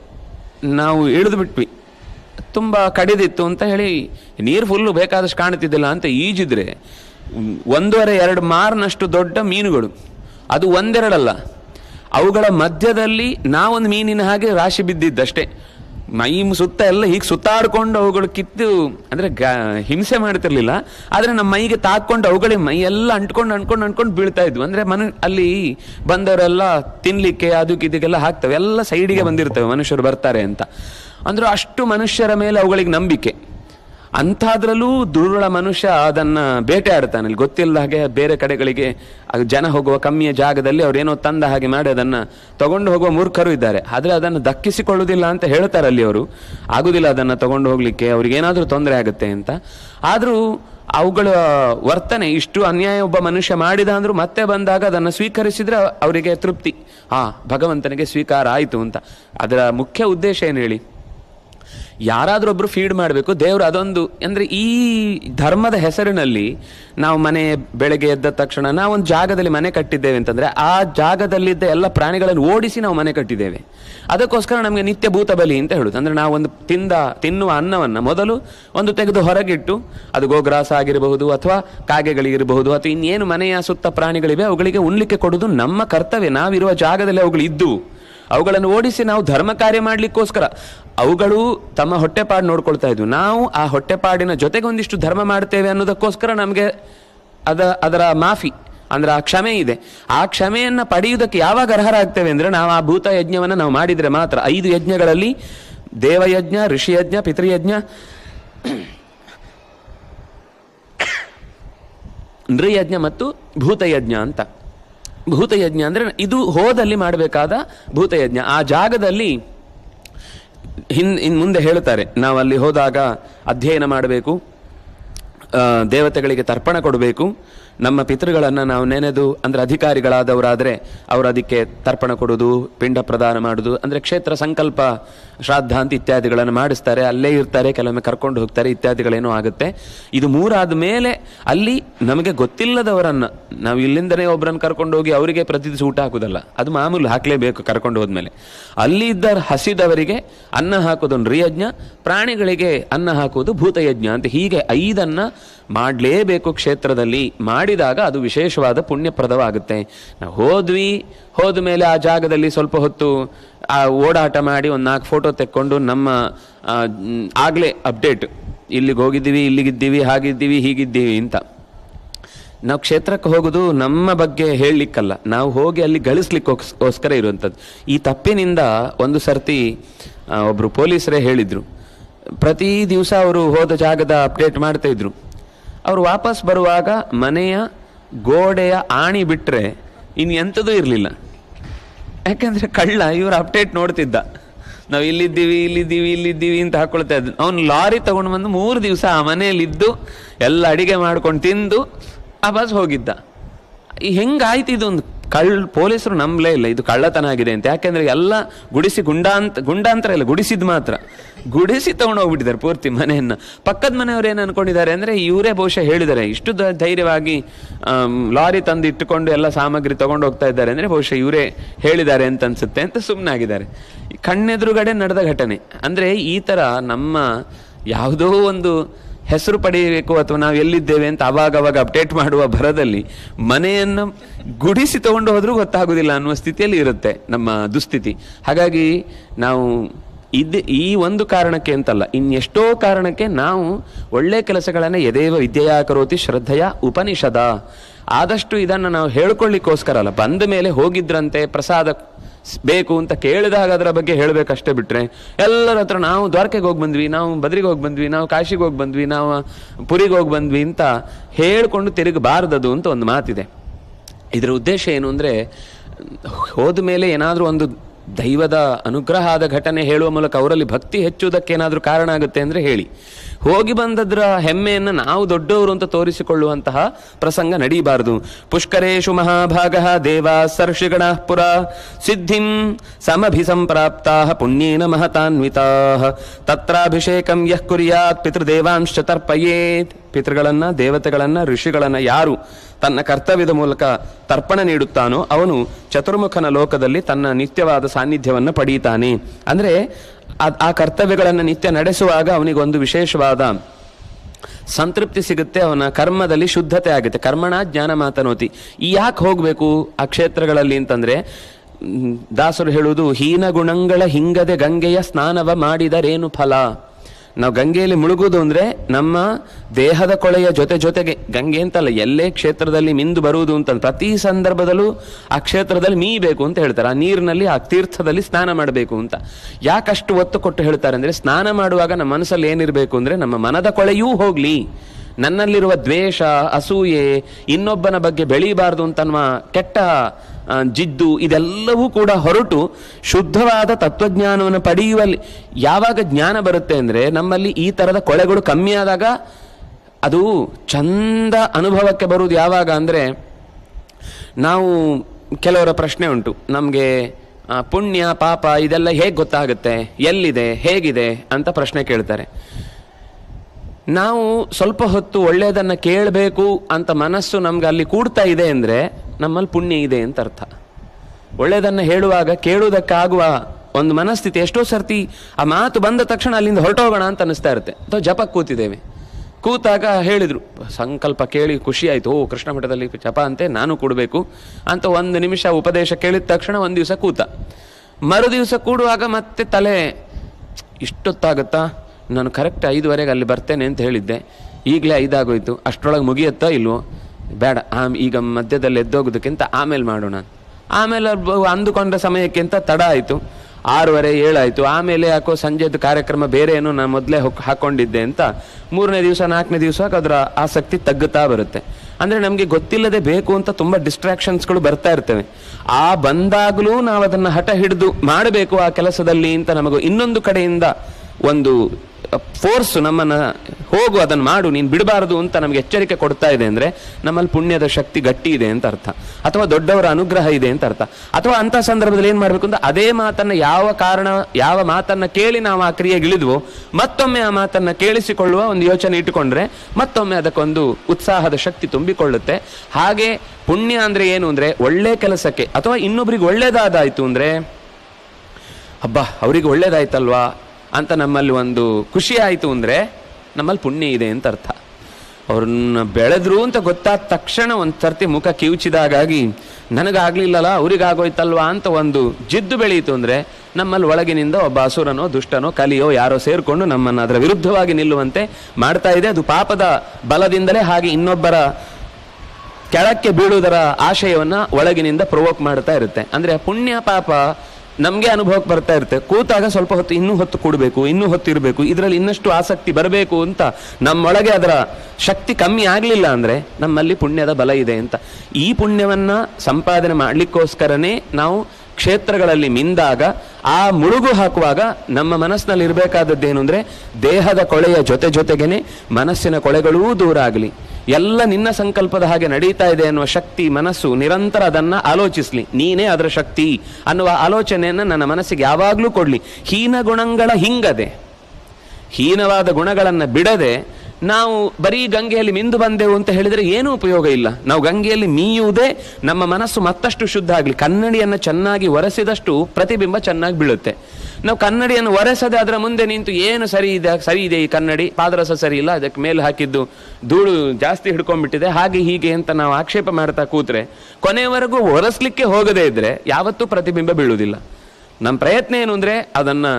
ನಾವು ಇಳಿದು ಬಿಟ್ವಿ ತುಂಬ ಕಡಿದಿತ್ತು ಅಂತ ಹೇಳಿ ನೀರು ಫುಲ್ಲು ಬೇಕಾದಷ್ಟು ಕಾಣ್ತಿದ್ದಿಲ್ಲ ಅಂತ ಈಜಿದ್ರೆ ಮ್, ಒಂದೂವರೆ ಎರಡು ಮಾರ್ನಷ್ಟು ದೊಡ್ಡ ಮೀನುಗಳು ಅದು ಒಂದೆರಡಲ್ಲ ಅವುಗಳ ಮಧ್ಯದಲ್ಲಿ ನಾವೊಂದು ಮೀನಿನ ಹಾಗೆ ರಾಶಿ ಬಿದ್ದಿದ್ದಷ್ಟೇ ಮೈ ಸುತ್ತ ಎಲ್ಲ ಹೀಗೆ ಸುತ್ತಾಡ್ಕೊಂಡು ಅವುಗಳು ಕಿತ್ತು ಅಂದರೆ ಗ ಹಿಂಸೆ ಮಾಡ್ತಿರ್ಲಿಲ್ಲ ಆದರೆ ನಮ್ಮ ಮೈಗೆ ತಾಕೊಂಡು ಅವುಗಳಿಗೆ ಮೈ ಎಲ್ಲ ಅಂಟ್ಕೊಂಡು ಅಂಟ್ಕೊಂಡು ಅಂಟ್ಕೊಂಡು ಬೀಳ್ತಾ ಇದ್ವು ಅಂದರೆ ಮನು ಅಲ್ಲಿ ಬಂದವರೆಲ್ಲ ತಿನ್ಲಿಕ್ಕೆ ಅದಕ್ಕೆ ಇದಕ್ಕೆಲ್ಲ ಹಾಕ್ತವೆ ಎಲ್ಲ ಸೈಡಿಗೆ ಬಂದಿರ್ತವೆ ಮನುಷ್ಯರು ಬರ್ತಾರೆ ಅಂತ ಅಂದ್ರೆ ಅಷ್ಟು ಮನುಷ್ಯರ ಮೇಲೆ ಅವುಗಳಿಗೆ ನಂಬಿಕೆ ಅಂಥದ್ರಲ್ಲೂ ದುರುಳ ಮನುಷ್ಯ ಅದನ್ನ ಬೇಟೆ ಆಡ್ತಾನೆ ಅಲ್ಲಿ ಗೊತ್ತಿಲ್ಲದ ಹಾಗೆ ಬೇರೆ ಕಡೆಗಳಿಗೆ ಅದು ಜನ ಹೋಗುವ ಕಮ್ಮಿಯ ಜಾಗದಲ್ಲಿ ಅವ್ರೇನೋ ತಂದ ಹಾಗೆ ಮಾಡಿ ಅದನ್ನ ತಗೊಂಡು ಹೋಗುವ ಮೂರ್ಖರು ಇದ್ದಾರೆ ಆದ್ರೆ ಅದನ್ನು ದಕ್ಕಿಸಿಕೊಳ್ಳುವುದಿಲ್ಲ ಅಂತ ಹೇಳ್ತಾರೆ ಅಲ್ಲಿ ಅವರು ಆಗುದಿಲ್ಲ ಅದನ್ನ ತಗೊಂಡು ಹೋಗ್ಲಿಕ್ಕೆ ಅವ್ರಿಗೆ ಏನಾದ್ರೂ ತೊಂದರೆ ಆಗುತ್ತೆ ಅಂತ ಆದ್ರೂ ಅವುಗಳ ವರ್ತನೆ ಇಷ್ಟು ಅನ್ಯಾಯ ಒಬ್ಬ ಮನುಷ್ಯ ಮಾಡಿದ ಅಂದ್ರೂ ಮತ್ತೆ ಬಂದಾಗ ಅದನ್ನು ಸ್ವೀಕರಿಸಿದ್ರೆ ಅವರಿಗೆ ತೃಪ್ತಿ ಹಾ ಭಗವಂತನಿಗೆ ಸ್ವೀಕಾರ ಆಯಿತು ಅಂತ ಅದರ ಮುಖ್ಯ ಉದ್ದೇಶ ಏನು ಹೇಳಿ ಯಾರಾದ್ರೂ ಒಬ್ರು ಫೀಡ್ ಮಾಡಬೇಕು ದೇವರು ಅದೊಂದು ಅಂದ್ರೆ ಈ ಧರ್ಮದ ಹೆಸರಿನಲ್ಲಿ ನಾವು ಮನೆ ಬೆಳಗ್ಗೆ ಎದ್ದ ತಕ್ಷಣ ನಾವೊಂದು ಜಾಗದಲ್ಲಿ ಮನೆ ಕಟ್ಟಿದ್ದೇವೆ ಅಂತಂದ್ರೆ ಆ ಜಾಗದಲ್ಲಿದ್ದ ಎಲ್ಲ ಪ್ರಾಣಿಗಳನ್ನು ಓಡಿಸಿ ನಾವು ಮನೆ ಕಟ್ಟಿದ್ದೇವೆ ಅದಕ್ಕೋಸ್ಕರ ನಮಗೆ ನಿತ್ಯ ಭೂತ ಬಲಿ ಅಂತ ಹೇಳುದು ಅಂದ್ರೆ ನಾವೊಂದು ತಿಂದ ತಿನ್ನುವ ಅನ್ನವನ್ನ ಮೊದಲು ಒಂದು ತೆಗೆದು ಹೊರಗಿಟ್ಟು ಅದು ಗೋಗ್ರಾಸ ಆಗಿರಬಹುದು ಅಥವಾ ಕಾಗೆಗಳಿಗಿರಬಹುದು ಅಥವಾ ಇನ್ನೇನು ಮನೆಯ ಸುತ್ತ ಪ್ರಾಣಿಗಳಿವೆ ಅವುಗಳಿಗೆ ಉಣ್ಲಿಕ್ಕೆ ಕೊಡುವುದು ನಮ್ಮ ಕರ್ತವ್ಯ ನಾವಿರುವ ಜಾಗದಲ್ಲಿ ಅವುಗಳು ಇದ್ದು ಅವುಗಳನ್ನು ಓಡಿಸಿ ನಾವು ಧರ್ಮ ಕಾರ್ಯ ಮಾಡ್ಲಿಕ್ಕೋಸ್ಕರ ಅವುಗಳು ತಮ್ಮ ಹೊಟ್ಟೆಪಾಡು ನೋಡ್ಕೊಳ್ತಾ ಇದ್ವು ನಾವು ಆ ಹೊಟ್ಟೆಪಾಡಿನ ಜೊತೆಗೆ ಒಂದಿಷ್ಟು ಧರ್ಮ ಮಾಡ್ತೇವೆ ಅನ್ನೋದಕ್ಕೋಸ್ಕರ ನಮಗೆ ಅದ ಅದರ ಮಾಫಿ ಅಂದ್ರೆ ಆ ಕ್ಷಮೆ ಇದೆ ಆ ಕ್ಷಮೆಯನ್ನ ಪಡೆಯುವುದಕ್ಕೆ ಯಾವಾಗ ಅರ್ಹರಾಗ್ತೇವೆ ಅಂದ್ರೆ ನಾವು ಆ ಭೂತ ಯಜ್ಞವನ್ನ ನಾವು ಮಾಡಿದ್ರೆ ಮಾತ್ರ ಐದು ಯಜ್ಞಗಳಲ್ಲಿ ದೇವಯಜ್ಞ ಋಷಿಯಜ್ಞ ಪಿತೃಯಜ್ಞ ನೃಯಜ್ಞ ಮತ್ತು ಭೂತಯಜ್ಞ ಅಂತ ಭೂತಯಜ್ಞ ಅಂದ್ರೆ ಇದು ಹೋದಲ್ಲಿ ಮಾಡಬೇಕಾದ ಭೂತಯಜ್ಞ ಆ ಜಾಗದಲ್ಲಿ ಹಿನ್ ಇನ್ ಮುಂದೆ ಹೇಳ್ತಾರೆ ನಾವು ಅಲ್ಲಿ ಹೋದಾಗ ಅಧ್ಯಯನ ಮಾಡಬೇಕು ಆ, ದೇವತೆಗಳಿಗೆ ತರ್ಪಣ ಕೊಡಬೇಕು ನಮ್ಮ ಪಿತೃಗಳನ್ನು ನಾವು ನೆನೆದು ಅಂದ್ರೆ ಅಧಿಕಾರಿಗಳಾದವರಾದರೆ ಅವರು ಅದಕ್ಕೆ ತರ್ಪಣ ಕೊಡೋದು ಪಿಂಡ ಪ್ರದಾನ ಮಾಡೋದು ಅಂದ್ರೆ ಕ್ಷೇತ್ರ ಸಂಕಲ್ಪ ಶ್ರಾದ್ದ ಅಂತ ಇತ್ಯಾದಿಗಳನ್ನು ಮಾಡಿಸ್ತಾರೆ ಅಲ್ಲೇ ಇರ್ತಾರೆ ಕೆಲವೊಮ್ಮೆ ಕರ್ಕೊಂಡು ಹೋಗ್ತಾರೆ ಇತ್ಯಾದಿಗಳೇನೋ ಆಗುತ್ತೆ ಇದು ಮೂರಾದ ಮೇಲೆ ಅಲ್ಲಿ ನಮಗೆ ಗೊತ್ತಿಲ್ಲದವರನ್ನ ನಾವು ಇಲ್ಲಿಂದನೇ ಒಬ್ಬರನ್ನು ಕರ್ಕೊಂಡು ಹೋಗಿ ಅವರಿಗೆ ಪ್ರತಿದಿವಸ ಊಟ ಹಾಕುದಲ್ಲ ಅದು ಮಾಮೂಲು ಹಾಕ್ಲೇಬೇಕು ಕರ್ಕೊಂಡು ಹೋದ್ಮೇಲೆ ಅಲ್ಲಿ ಇದ್ದ ಹಸಿದವರಿಗೆ ಅನ್ನ ಹಾಕೋದು ನೃಯಜ್ಞ ಪ್ರಾಣಿಗಳಿಗೆ ಅನ್ನ ಹಾಕುವುದು ಭೂತಯಜ್ಞ ಅಂತ ಹೀಗೆ ಐದನ್ನ ಮಾಡಲೇಬೇಕು ಕ್ಷೇತ್ರದಲ್ಲಿ ಮಾಡಿದಾಗ ಅದು ವಿಶೇಷವಾದ ಪುಣ್ಯಪ್ರದವಾಗುತ್ತೆ ನಾವು ಹೋದ್ವಿ ಹೋದ ಮೇಲೆ ಆ ಜಾಗದಲ್ಲಿ ಸ್ವಲ್ಪ ಹೊತ್ತು ಆ ಓಡಾಟ ಮಾಡಿ ಒಂದು ನಾಲ್ಕು ಫೋಟೋ ತೆಕ್ಕೊಂಡು ನಮ್ಮ ಆ, ಮ್, ಆಗ್ಲೇ ಅಪ್ಡೇಟ್ ಇಲ್ಲಿಗೆ ಹೋಗಿದ್ದೀವಿ ಇಲ್ಲಿಗಿದ್ದೀವಿ ಹಾಗಿದ್ದೀವಿ ಹೀಗಿದ್ದೀವಿ ಅಂತ ನಾವು ಕ್ಷೇತ್ರಕ್ಕೆ ಹೋಗೋದು ನಮ್ಮ ಬಗ್ಗೆ ಹೇಳಲಿಕ್ಕಲ್ಲ ನಾವು ಹೋಗಿ ಅಲ್ಲಿ ಗಳಿಸ್ಲಿಕ್ಕೋಸ್ಕರ ಇರುವಂಥದ್ದು ಈ ತಪ್ಪಿನಿಂದ ಒಂದು ಸರ್ತಿ ಆ, ಒಬ್ರು ಪೊಲೀಸರೇ ಹೇಳಿದ್ರು ಪ್ರತಿ ದಿವಸ ಅವರು ಹೋದ ಜಾಗದ ಅಪ್ಡೇಟ್ ಮಾಡ್ತಾ ಇದ್ರು ಅವರು ವಾಪಸ್ ಬರುವಾಗ ಮನೆಯ ಗೋಡೆಯ ಆಣಿ ಬಿಟ್ರೆ ಇನ್ನು ಎಂಥದೂ ಇರಲಿಲ್ಲ ಯಾಕಂದ್ರೆ ಕಳ್ಳ ಇವ್ರು ಅಪ್ಡೇಟ್ ನೋಡ್ತಿದ್ದ ನಾವು ಇಲ್ಲಿದ್ದೀವಿ ಇಲ್ಲಿದ್ದೀವಿ ಇಲ್ಲಿದ್ದೀವಿ ಅಂತ ಹಾಕೊಳ್ತಾ ಇದ್ದ ಅವ್ನು ಲಾರಿ ತಗೊಂಡು ಬಂದು ಮೂರು ದಿವಸ ಆ ಮನೆಯಲ್ಲಿದ್ದು ಎಲ್ಲ ಅಡಿಗೆ ಮಾಡ್ಕೊಂಡು ತಿಂದು ಆ ಬಸ್ ಹೋಗಿದ್ದ ಈ ಹೆಂಗಾಯ್ತು ಇದೊಂದು ಕಳ್ ಪೊಲೀಸರು ನಂಬಲೇ ಇಲ್ಲ ಇದು ಕಳ್ಳತನ ಆಗಿದೆ ಅಂತ ಯಾಕೆಂದ್ರೆ ಎಲ್ಲ ಗುಡಿಸಿ ಗುಂಡಾಂತ ಗುಂಡಾಂತರ ಇಲ್ಲ ಗುಡಿಸಿದ್ ಮಾತ್ರ ಗುಡಿಸಿ ತಗೊಂಡು ಹೋಗ್ಬಿಟ್ಟಿದ್ದಾರೆ ಪೂರ್ತಿ ಮನೆಯನ್ನ ಪಕ್ಕದ ಮನೆಯವ್ರು ಏನು ಅನ್ಕೊಂಡಿದ್ದಾರೆ ಅಂದ್ರೆ ಇವರೇ ಬಹುಶಃ ಹೇಳಿದ್ದಾರೆ ಇಷ್ಟು ದ- ಧೈರ್ಯವಾಗಿ ಆಮ್, ಲಾರಿ ತಂದು ಇಟ್ಟುಕೊಂಡು ಎಲ್ಲ ಸಾಮಗ್ರಿ ತಗೊಂಡು ಹೋಗ್ತಾ ಇದ್ದಾರೆ ಅಂದ್ರೆ ಬಹುಶಃ ಇವರೇ ಹೇಳಿದ್ದಾರೆ ಅಂತ ಅನ್ಸುತ್ತೆ ಅಂತ ಸುಮ್ಮನಾಗಿದ್ದಾರೆ ಕಣ್ಣೆದುರುಗಡೆ ನಡೆದ ಘಟನೆ ಅಂದ್ರೆ ಈ ತರ ನಮ್ಮ ಯಾವುದೋ ಒಂದು ಹೆಸರು ಪಡೆಯಬೇಕು ಅಥವಾ ನಾವು ಎಲ್ಲಿದ್ದೇವೆ ಅಂತ ಅವಾಗ ಅವಾಗ ಅಪ್ಡೇಟ್ ಮಾಡುವ ಭರದಲ್ಲಿ ಮನೆಯನ್ನು ಗುಡಿಸಿ ತಗೊಂಡು ಹೋದ್ರೂ ಗೊತ್ತಾಗುದಿಲ್ಲ ಅನ್ನುವ ಸ್ಥಿತಿಯಲ್ಲಿ ಇರುತ್ತೆ ನಮ್ಮ ದುಸ್ಥಿತಿ ಹಾಗಾಗಿ ನಾವು ಇದು ಈ ಒಂದು ಕಾರಣಕ್ಕೆ ಅಂತಲ್ಲ ಇನ್ನೆಷ್ಟೋ ಕಾರಣಕ್ಕೆ ನಾವು ಒಳ್ಳೆ ಕೆಲಸಗಳನ್ನು ಎದೇವ ವಿದ್ಯೆಯ ಕರೋತಿ ಶ್ರದ್ಧೆಯ ಉಪನಿಷದ ಆದಷ್ಟು ಇದನ್ನು ನಾವು ಹೇಳ್ಕೊಳ್ಳಿಕ್ಕೋಸ್ಕರ ಅಲ್ಲ ಬಂದ ಮೇಲೆ ಹೋಗಿದ್ರಂತೆ ಪ್ರಸಾದ ಸ್- ಬೇಕು ಅಂತ ಕೇಳಿದಾಗ ಅದರ ಬಗ್ಗೆ ಹೇಳಬೇಕಷ್ಟೇ ಬಿಟ್ರೆ ಎಲ್ಲರ ಹತ್ರ ನಾವು ದ್ವಾರಕೆಗೆ ಹೋಗಿ ಬಂದ್ವಿ ನಾವು ಬದ್ರಿಗೆ ಹೋಗಿ ಬಂದ್ವಿ ನಾವು ಕಾಶಿಗೆ ಹೋಗಿ ಬಂದ್ವಿ ನಾವು ಪುರಿಗೆ ಹೋಗಿ ಬಂದ್ವಿ ಅಂತ ಹೇಳ್ಕೊಂಡು ತಿರುಗಬಾರ್ದದು ಅಂತ ಒಂದು ಮಾತಿದೆ ಇದರ ಉದ್ದೇಶ ಏನು ಅಂದರೆ ಹೋದ ಮೇಲೆ ಏನಾದರೂ ಒಂದು ದೈವದ ಅನುಗ್ರಹ ಆದ ಘಟನೆ ಹೇಳುವ ಮೂಲಕ ಅವರಲ್ಲಿ ಭಕ್ತಿ ಹೆಚ್ಚುವುದಕ್ಕೆ ಏನಾದರೂ ಕಾರಣ ಆಗುತ್ತೆ ಅಂದರೆ ಹೇಳಿ ಹೋಗಿ ಬಂದದ್ರ ಹೆಮ್ಮೆಯನ್ನು ನಾವು ದೊಡ್ಡವರು ಅಂತ ತೋರಿಸಿಕೊಳ್ಳುವಂತಹ ಪ್ರಸಂಗ ನಡೀಬಾರದು ಪುಷ್ಕರೇಶು ಮಹಾಭಾಗ ದೇವಾ ಸರ್ಷಿಗಣ ಪುರ ಸಿದ್ಧಿಂ ಸಮಭಿಸಂಪ್ರಾಪ್ತಾ ಪುಣ್ಯೇನ ಮಹತಾನ್ವಿತಾ ತತ್ರಾಭಿಷೇಕಂ ಯಃ ಕುರ್ಯಾತ್ ಪಿತೃದೇವಾಂಶ ತರ್ಪಯೇತ್ ಪಿತೃಗಳನ್ನ ದೇವತೆಗಳನ್ನ ಋಷಿಗಳನ್ನ ಯಾರು ತನ್ನ ಕರ್ತವ್ಯದ ಮೂಲಕ ತರ್ಪಣ ನೀಡುತ್ತಾನೋ ಅವನು ಚತುರ್ಮುಖನ ಲೋಕದಲ್ಲಿ ತನ್ನ ನಿತ್ಯವಾದ ಸಾನ್ನಿಧ್ಯವನ್ನು ಪಡೆಯುತ್ತಾನೆ ಅಂದ್ರೆ ಆ- ಆ ಕರ್ತವ್ಯಗಳನ್ನು ನಿತ್ಯ ನಡೆಸುವಾಗ ಅವನಿಗೊಂದು ವಿಶೇಷವಾದ ಸಂತೃಪ್ತಿ ಸಿಗುತ್ತೆ ಅವನ ಕರ್ಮದಲ್ಲಿ ಶುದ್ಧತೆ ಆಗುತ್ತೆ ಕರ್ಮಣ ಜ್ಞಾನ ಮಾತನೋತಿ ಈ ಯಾಕೆ ಹೋಗಬೇಕು ಆ ಕ್ಷೇತ್ರಗಳಲ್ಲಿ ಅಂತಂದ್ರೆ ಮ್, ದಾಸರು ಹೇಳುವುದು ಹೀನ ಗುಣಗಳ ಹಿಂಗದೆ ಗಂಗೆಯ ಸ್ನಾನವ ಮಾಡಿದರೇನು ಫಲ ನಾವು ಗಂಗೆಯಲ್ಲಿ ಮುಳುಗುವುದು ಅಂದ್ರೆ ನಮ್ಮ ದೇಹದ ಕೊಳೆಯ ಜೊತೆ ಜೊತೆಗೆ ಗಂಗೆ ಅಂತಲ್ಲ ಎಲ್ಲೇ ಕ್ಷೇತ್ರದಲ್ಲಿ ಮಿಂದು ಬರುವುದು ಅಂತ ಪ್ರತಿ ಸಂದರ್ಭದಲ್ಲೂ ಆ ಕ್ಷೇತ್ರದಲ್ಲಿ ಮೀಬೇಕು ಅಂತ ಹೇಳ್ತಾರೆ ಆ ನೀರಿನಲ್ಲಿ ಆ ತೀರ್ಥದಲ್ಲಿ ಸ್ನಾನ ಮಾಡಬೇಕು ಅಂತ ಯಾಕಷ್ಟು ಒತ್ತು ಕೊಟ್ಟು ಹೇಳ್ತಾರೆ ಅಂದ್ರೆ ಸ್ನಾನ ಮಾಡುವಾಗ ನಮ್ಮ ಮನಸ್ಸಲ್ಲಿ ಏನಿರಬೇಕು ಅಂದ್ರೆ ನಮ್ಮ ಮನದ ಕೊಳೆಯೂ ಹೋಗ್ಲಿ ನನ್ನಲ್ಲಿರುವ ದ್ವೇಷ ಅಸೂಯೆ ಇನ್ನೊಬ್ಬನ ಬಗ್ಗೆ ಬೆಳೀಬಾರ್ದು ಅಂತನ್ನುವ ಕೆಟ್ಟ ಆ, ಜಿದ್ದು ಇದೆಲ್ಲವೂ ಕೂಡ ಹೊರಟು ಶುದ್ಧವಾದ ತತ್ವಜ್ಞಾನವನ್ನು ಪಡೆಯುವಲ್ಲಿ ಯಾವಾಗ ಜ್ಞಾನ ಬರುತ್ತೆ ಅಂದ್ರೆ ನಮ್ಮಲ್ಲಿ ಈ ತರದ ಕೊಳೆಗಳು ಕಮ್ಮಿ ಆದಾಗ ಅದು ಚಂದ ಅನುಭವಕ್ಕೆ ಬರುವುದು ಯಾವಾಗ ಅಂದ್ರೆ ನಾವು ಕೆಲವರ ಪ್ರಶ್ನೆ ಉಂಟು ನಮಗೆ ಪುಣ್ಯ ಪಾಪ ಇದೆಲ್ಲ ಹೇಗೆ ಗೊತ್ತಾಗುತ್ತೆ ಎಲ್ಲಿದೆ ಹೇಗಿದೆ ಅಂತ ಪ್ರಶ್ನೆ ಕೇಳ್ತಾರೆ ನಾವು ಸ್ವಲ್ಪ ಹೊತ್ತು ಒಳ್ಳೆಯದನ್ನ ಕೇಳಬೇಕು ಅಂತ ಮನಸ್ಸು ನಮ್ಗೆ ಅಲ್ಲಿ ಕೂಡ್ತಾ ಇದೆ ಅಂದ್ರೆ ನಮ್ಮಲ್ಲಿ ಪುಣ್ಯ ಇದೆ ಅಂತ ಅರ್ಥ ಒಳ್ಳೆಯದನ್ನ ಹೇಳುವಾಗ ಕೇಳುವುದಕ್ಕಾಗುವ ಒಂದು ಮನಸ್ಥಿತಿ ಎಷ್ಟೋ ಸರ್ತಿ ಆ ಮಾತು ಬಂದ ತಕ್ಷಣ ಅಲ್ಲಿಂದ ಹೊರಟೋಗೋಣ ಅಂತ ಅನಿಸ್ತಾ ಇರುತ್ತೆ ಅಥವಾ ಜಪಕ್ಕೆ ಕೂತಿದ್ದೇವೆ ಕೂತಾಗ ಹೇಳಿದ್ರು ಸಂಕಲ್ಪ ಕೇಳಿ ಖುಷಿ ಆಯ್ತು ಓ ಕೃಷ್ಣ ಮಠದಲ್ಲಿ ಜಪ ಅಂತೆ ನಾನು ಕೊಡಬೇಕು ಅಂತ ಒಂದು ನಿಮಿಷ ಉಪದೇಶ ಕೇಳಿದ ತಕ್ಷಣ ಒಂದು ದಿವಸ ಕೂತ ಮರು ದಿವಸ ಕೂಡುವಾಗ ಮತ್ತೆ ತಲೆ ಇಷ್ಟೊತ್ತಾಗುತ್ತಾ ನಾನು ಕರೆಕ್ಟ್ ಐದುವರೆಗೆ ಅಲ್ಲಿ ಬರ್ತೇನೆ ಅಂತ ಹೇಳಿದ್ದೆ ಈಗಲೇ ಐದಾಗೋಯ್ತು ಅಷ್ಟರೊಳಗೆ ಮುಗಿಯುತ್ತಾ ಇಲ್ವೋ ಬೇಡ ಆಮ್ ಈಗ ಮಧ್ಯದಲ್ಲಿ ಎದ್ದೋಗೋದಕ್ಕಿಂತ ಆಮೇಲೆ ಮಾಡೋಣ ಆಮೇಲೆ ಅದ್ ಬ- ಅಂದುಕೊಂಡ ಸಮಯಕ್ಕಿಂತ ತಡ ಆಯಿತು ಆರೂವರೆ ಏಳಾಯಿತು ಆಮೇಲೆ ಯಾಕೋ ಸಂಜೆದು ಕಾರ್ಯಕ್ರಮ ಬೇರೆ ಏನೋ ನಾನು ಮೊದಲೇ ಹಾಕೊಂಡಿದ್ದೆ ಅಂತ ಮೂರನೇ ದಿವಸ ನಾಲ್ಕನೇ ದಿವಸ ಅದರ ಆಸಕ್ತಿ ತಗ್ಗುತ್ತಾ ಬರುತ್ತೆ ಅಂದ್ರೆ ನಮಗೆ ಗೊತ್ತಿಲ್ಲದೆ ಬೇಕು ಅಂತ ತುಂಬಾ ಡಿಸ್ಟ್ರಾಕ್ಷನ್ಸ್ಗಳು ಬರ್ತಾ ಇರ್ತವೆ ಆ ಬಂದಾಗಲೂ ನಾವು ಅದನ್ನ ಹಠ ಹಿಡಿದು ಮಾಡಬೇಕು ಆ ಕೆಲಸದಲ್ಲಿ ಅಂತ ನಮಗೂ ಇನ್ನೊಂದು ಕಡೆಯಿಂದ ಒಂದು ಫೋರ್ಸ್ ನಮ್ಮನ್ನ ಹೋಗು ಅದನ್ನು ಮಾಡು ನೀನು ಬಿಡಬಾರದು ಅಂತ ನಮಗೆ ಎಚ್ಚರಿಕೆ ಕೊಡ್ತಾ ಇದೆ ಅಂದ್ರೆ ನಮ್ಮಲ್ಲಿ ಪುಣ್ಯದ ಶಕ್ತಿ ಗಟ್ಟಿ ಇದೆ ಅಂತ ಅರ್ಥ ಅಥವಾ ದೊಡ್ಡವರ ಅನುಗ್ರಹ ಇದೆ ಅಂತ ಅರ್ಥ ಅಥವಾ ಅಂತ ಸಂದರ್ಭದಲ್ಲಿ ಏನ್ ಮಾಡ್ಬೇಕು ಅಂತ ಅದೇ ಮಾತನ್ನ ಯಾವ ಕಾರಣ ಯಾವ ಮಾತನ್ನ ಕೇಳಿ ನಾವು ಆ ಕ್ರಿಯೆಗಿಳಿದ್ವೋ ಮತ್ತೊಮ್ಮೆ ಆ ಮಾತನ್ನ ಕೇಳಿಸಿಕೊಳ್ಳುವ ಒಂದು ಯೋಚನೆ ಇಟ್ಟುಕೊಂಡ್ರೆ ಮತ್ತೊಮ್ಮೆ ಅದಕ್ಕೊಂದು ಉತ್ಸಾಹದ ಶಕ್ತಿ ತುಂಬಿಕೊಳ್ಳುತ್ತೆ ಹಾಗೆ ಪುಣ್ಯ ಅಂದ್ರೆ ಏನು ಅಂದ್ರೆ ಒಳ್ಳೆ ಕೆಲಸಕ್ಕೆ ಅಥವಾ ಇನ್ನೊಬ್ರಿಗೆ ಒಳ್ಳೇದಾದಾಯ್ತು ಅಂದ್ರೆ ಹಬ್ಬ ಅವರಿಗೆ ಒಳ್ಳೇದಾಯ್ತಲ್ವಾ ಅಂತ ನಮ್ಮಲ್ಲಿ ಒಂದು ಖುಷಿ ಆಯಿತು ಅಂದರೆ ನಮ್ಮಲ್ಲಿ ಪುಣ್ಯ ಇದೆ ಅಂತ ಅರ್ಥ ಅವ್ರನ್ನ ಬೆಳೆದ್ರು ಅಂತ ಗೊತ್ತಾದ ತಕ್ಷಣ ಒಂದು ಸರ್ತಿ ಮುಖ ಕಿವುಚಿದಾಗಾಗಿ ನನಗಾಗ್ಲಿಲ್ಲಲ್ಲ ಅವ್ರಿಗಾಗೋಯ್ತಲ್ವಾ ಅಂತ ಒಂದು ಜಿದ್ದು ಬೆಳೆಯಿತು ಅಂದರೆ ನಮ್ಮಲ್ಲಿ ಒಳಗಿನಿಂದ ಒಬ್ಬ ಅಸುರನೋ ದುಷ್ಟನೋ ಕಲಿಯೋ ಯಾರೋ ಸೇರಿಕೊಂಡು ನಮ್ಮನ್ನು ಅದರ ವಿರುದ್ಧವಾಗಿ ನಿಲ್ಲುವಂತೆ ಮಾಡ್ತಾ ಇದೆ ಅದು ಪಾಪದ ಬಲದಿಂದಲೇ ಹಾಗೆ ಇನ್ನೊಬ್ಬರ ಕೆಳಕ್ಕೆ ಬೀಳುವುದರ ಆಶಯವನ್ನ ಒಳಗಿನಿಂದ ಪ್ರವೋಕ್ ಮಾಡ್ತಾ ಇರುತ್ತೆ ಅಂದ್ರೆ ಪುಣ್ಯ ಪಾಪ ನಮ್ಗೆ ಅನುಭವಕ್ಕೆ ಬರ್ತಾ ಇರುತ್ತೆ ಕೂತಾಗ ಸ್ವಲ್ಪ ಹೊತ್ತು ಇನ್ನೂ ಹೊತ್ತು ಕೊಡಬೇಕು ಇನ್ನೂ ಹೊತ್ತು ಇರಬೇಕು ಇದರಲ್ಲಿ ಇನ್ನಷ್ಟು ಆಸಕ್ತಿ ಬರಬೇಕು ಅಂತ ನಮ್ಮೊಳಗೆ ಅದರ ಶಕ್ತಿ ಕಮ್ಮಿ ಆಗಲಿಲ್ಲ ಅಂದ್ರೆ ನಮ್ಮಲ್ಲಿ ಪುಣ್ಯದ ಬಲ ಇದೆ ಅಂತ ಈ ಪುಣ್ಯವನ್ನ ಸಂಪಾದನೆ ಮಾಡ್ಲಿಕ್ಕೋಸ್ಕರನೇ ನಾವು ಕ್ಷೇತ್ರಗಳಲ್ಲಿ ಮಿಂದಾಗ ಆ ಮುಳುಗು ಹಾಕುವಾಗ ನಮ್ಮ ಮನಸ್ಸಿನಲ್ಲಿ ಇರಬೇಕಾದದ್ದೇನು ಅಂದ್ರೆ ದೇಹದ ಕೊಳೆಯ ಜೊತೆ ಜೊತೆಗೇನೆ ಮನಸ್ಸಿನ ಕೊಳೆಗಳೂ ದೂರ ಆಗಲಿ ಎಲ್ಲ ನಿನ್ನ ಸಂಕಲ್ಪದ ಹಾಗೆ ನಡೀತಾ ಇದೆ ಅನ್ನುವ ಶಕ್ತಿ ಮನಸ್ಸು ನಿರಂತರ ಅದನ್ನ ಆಲೋಚಿಸ್ಲಿ ನೀನೇ ಅದರ ಶಕ್ತಿ ಅನ್ನುವ ಆಲೋಚನೆಯನ್ನ ನನ್ನ ಮನಸ್ಸಿಗೆ ಯಾವಾಗಲೂ ಕೊಡ್ಲಿ ಹೀನ ಗುಣಗಳ ಹಿಂಗದೆ ಹೀನವಾದ ಗುಣಗಳನ್ನು ಬಿಡದೆ ನಾವು ಬರೀ ಗಂಗೆಯಲ್ಲಿ ಮಿಂದು ಬಂದೆವು ಅಂತ ಹೇಳಿದ್ರೆ ಏನೂ ಉಪಯೋಗ ಇಲ್ಲ ನಾವು ಗಂಗೆಯಲ್ಲಿ ಮೀಯುವುದೇ ನಮ್ಮ ಮನಸ್ಸು ಮತ್ತಷ್ಟು ಶುದ್ಧ ಆಗಲಿ ಕನ್ನಡಿಯನ್ನು ಚೆನ್ನಾಗಿ ಒರೆಸಿದಷ್ಟು ಪ್ರತಿಬಿಂಬ ಚೆನ್ನಾಗಿ ಬೀಳುತ್ತೆ ನಾವು ಕನ್ನಡಿಯನ್ನು ಒರೆಸದೆ ಅದರ ಮುಂದೆ ನಿಂತು ಏನು ಸರಿ ಇದೆ ಸರಿ ಇದೆ ಈ ಕನ್ನಡಿ ಪಾದರಸ ಸರಿ ಇಲ್ಲ ಅದಕ್ಕೆ ಮೇಲೆ ಹಾಕಿದ್ದು ಧೂಳು ಜಾಸ್ತಿ ಹಿಡ್ಕೊಂಡ್ಬಿಟ್ಟಿದೆ ಹಾಗೆ ಹೀಗೆ ಅಂತ ನಾವು ಆಕ್ಷೇಪ ಮಾಡ್ತಾ ಕೂತ್ರೆ ಕೊನೆಯವರೆಗೂ ಒರೆಸ್ಲಿಕ್ಕೆ ಹೋಗದೇ ಇದ್ರೆ ಯಾವತ್ತೂ ಪ್ರತಿಬಿಂಬ ಬೀಳುವುದಿಲ್ಲ ನಮ್ಮ ಪ್ರಯತ್ನ ಏನು ಅಂದ್ರೆ ಅದನ್ನ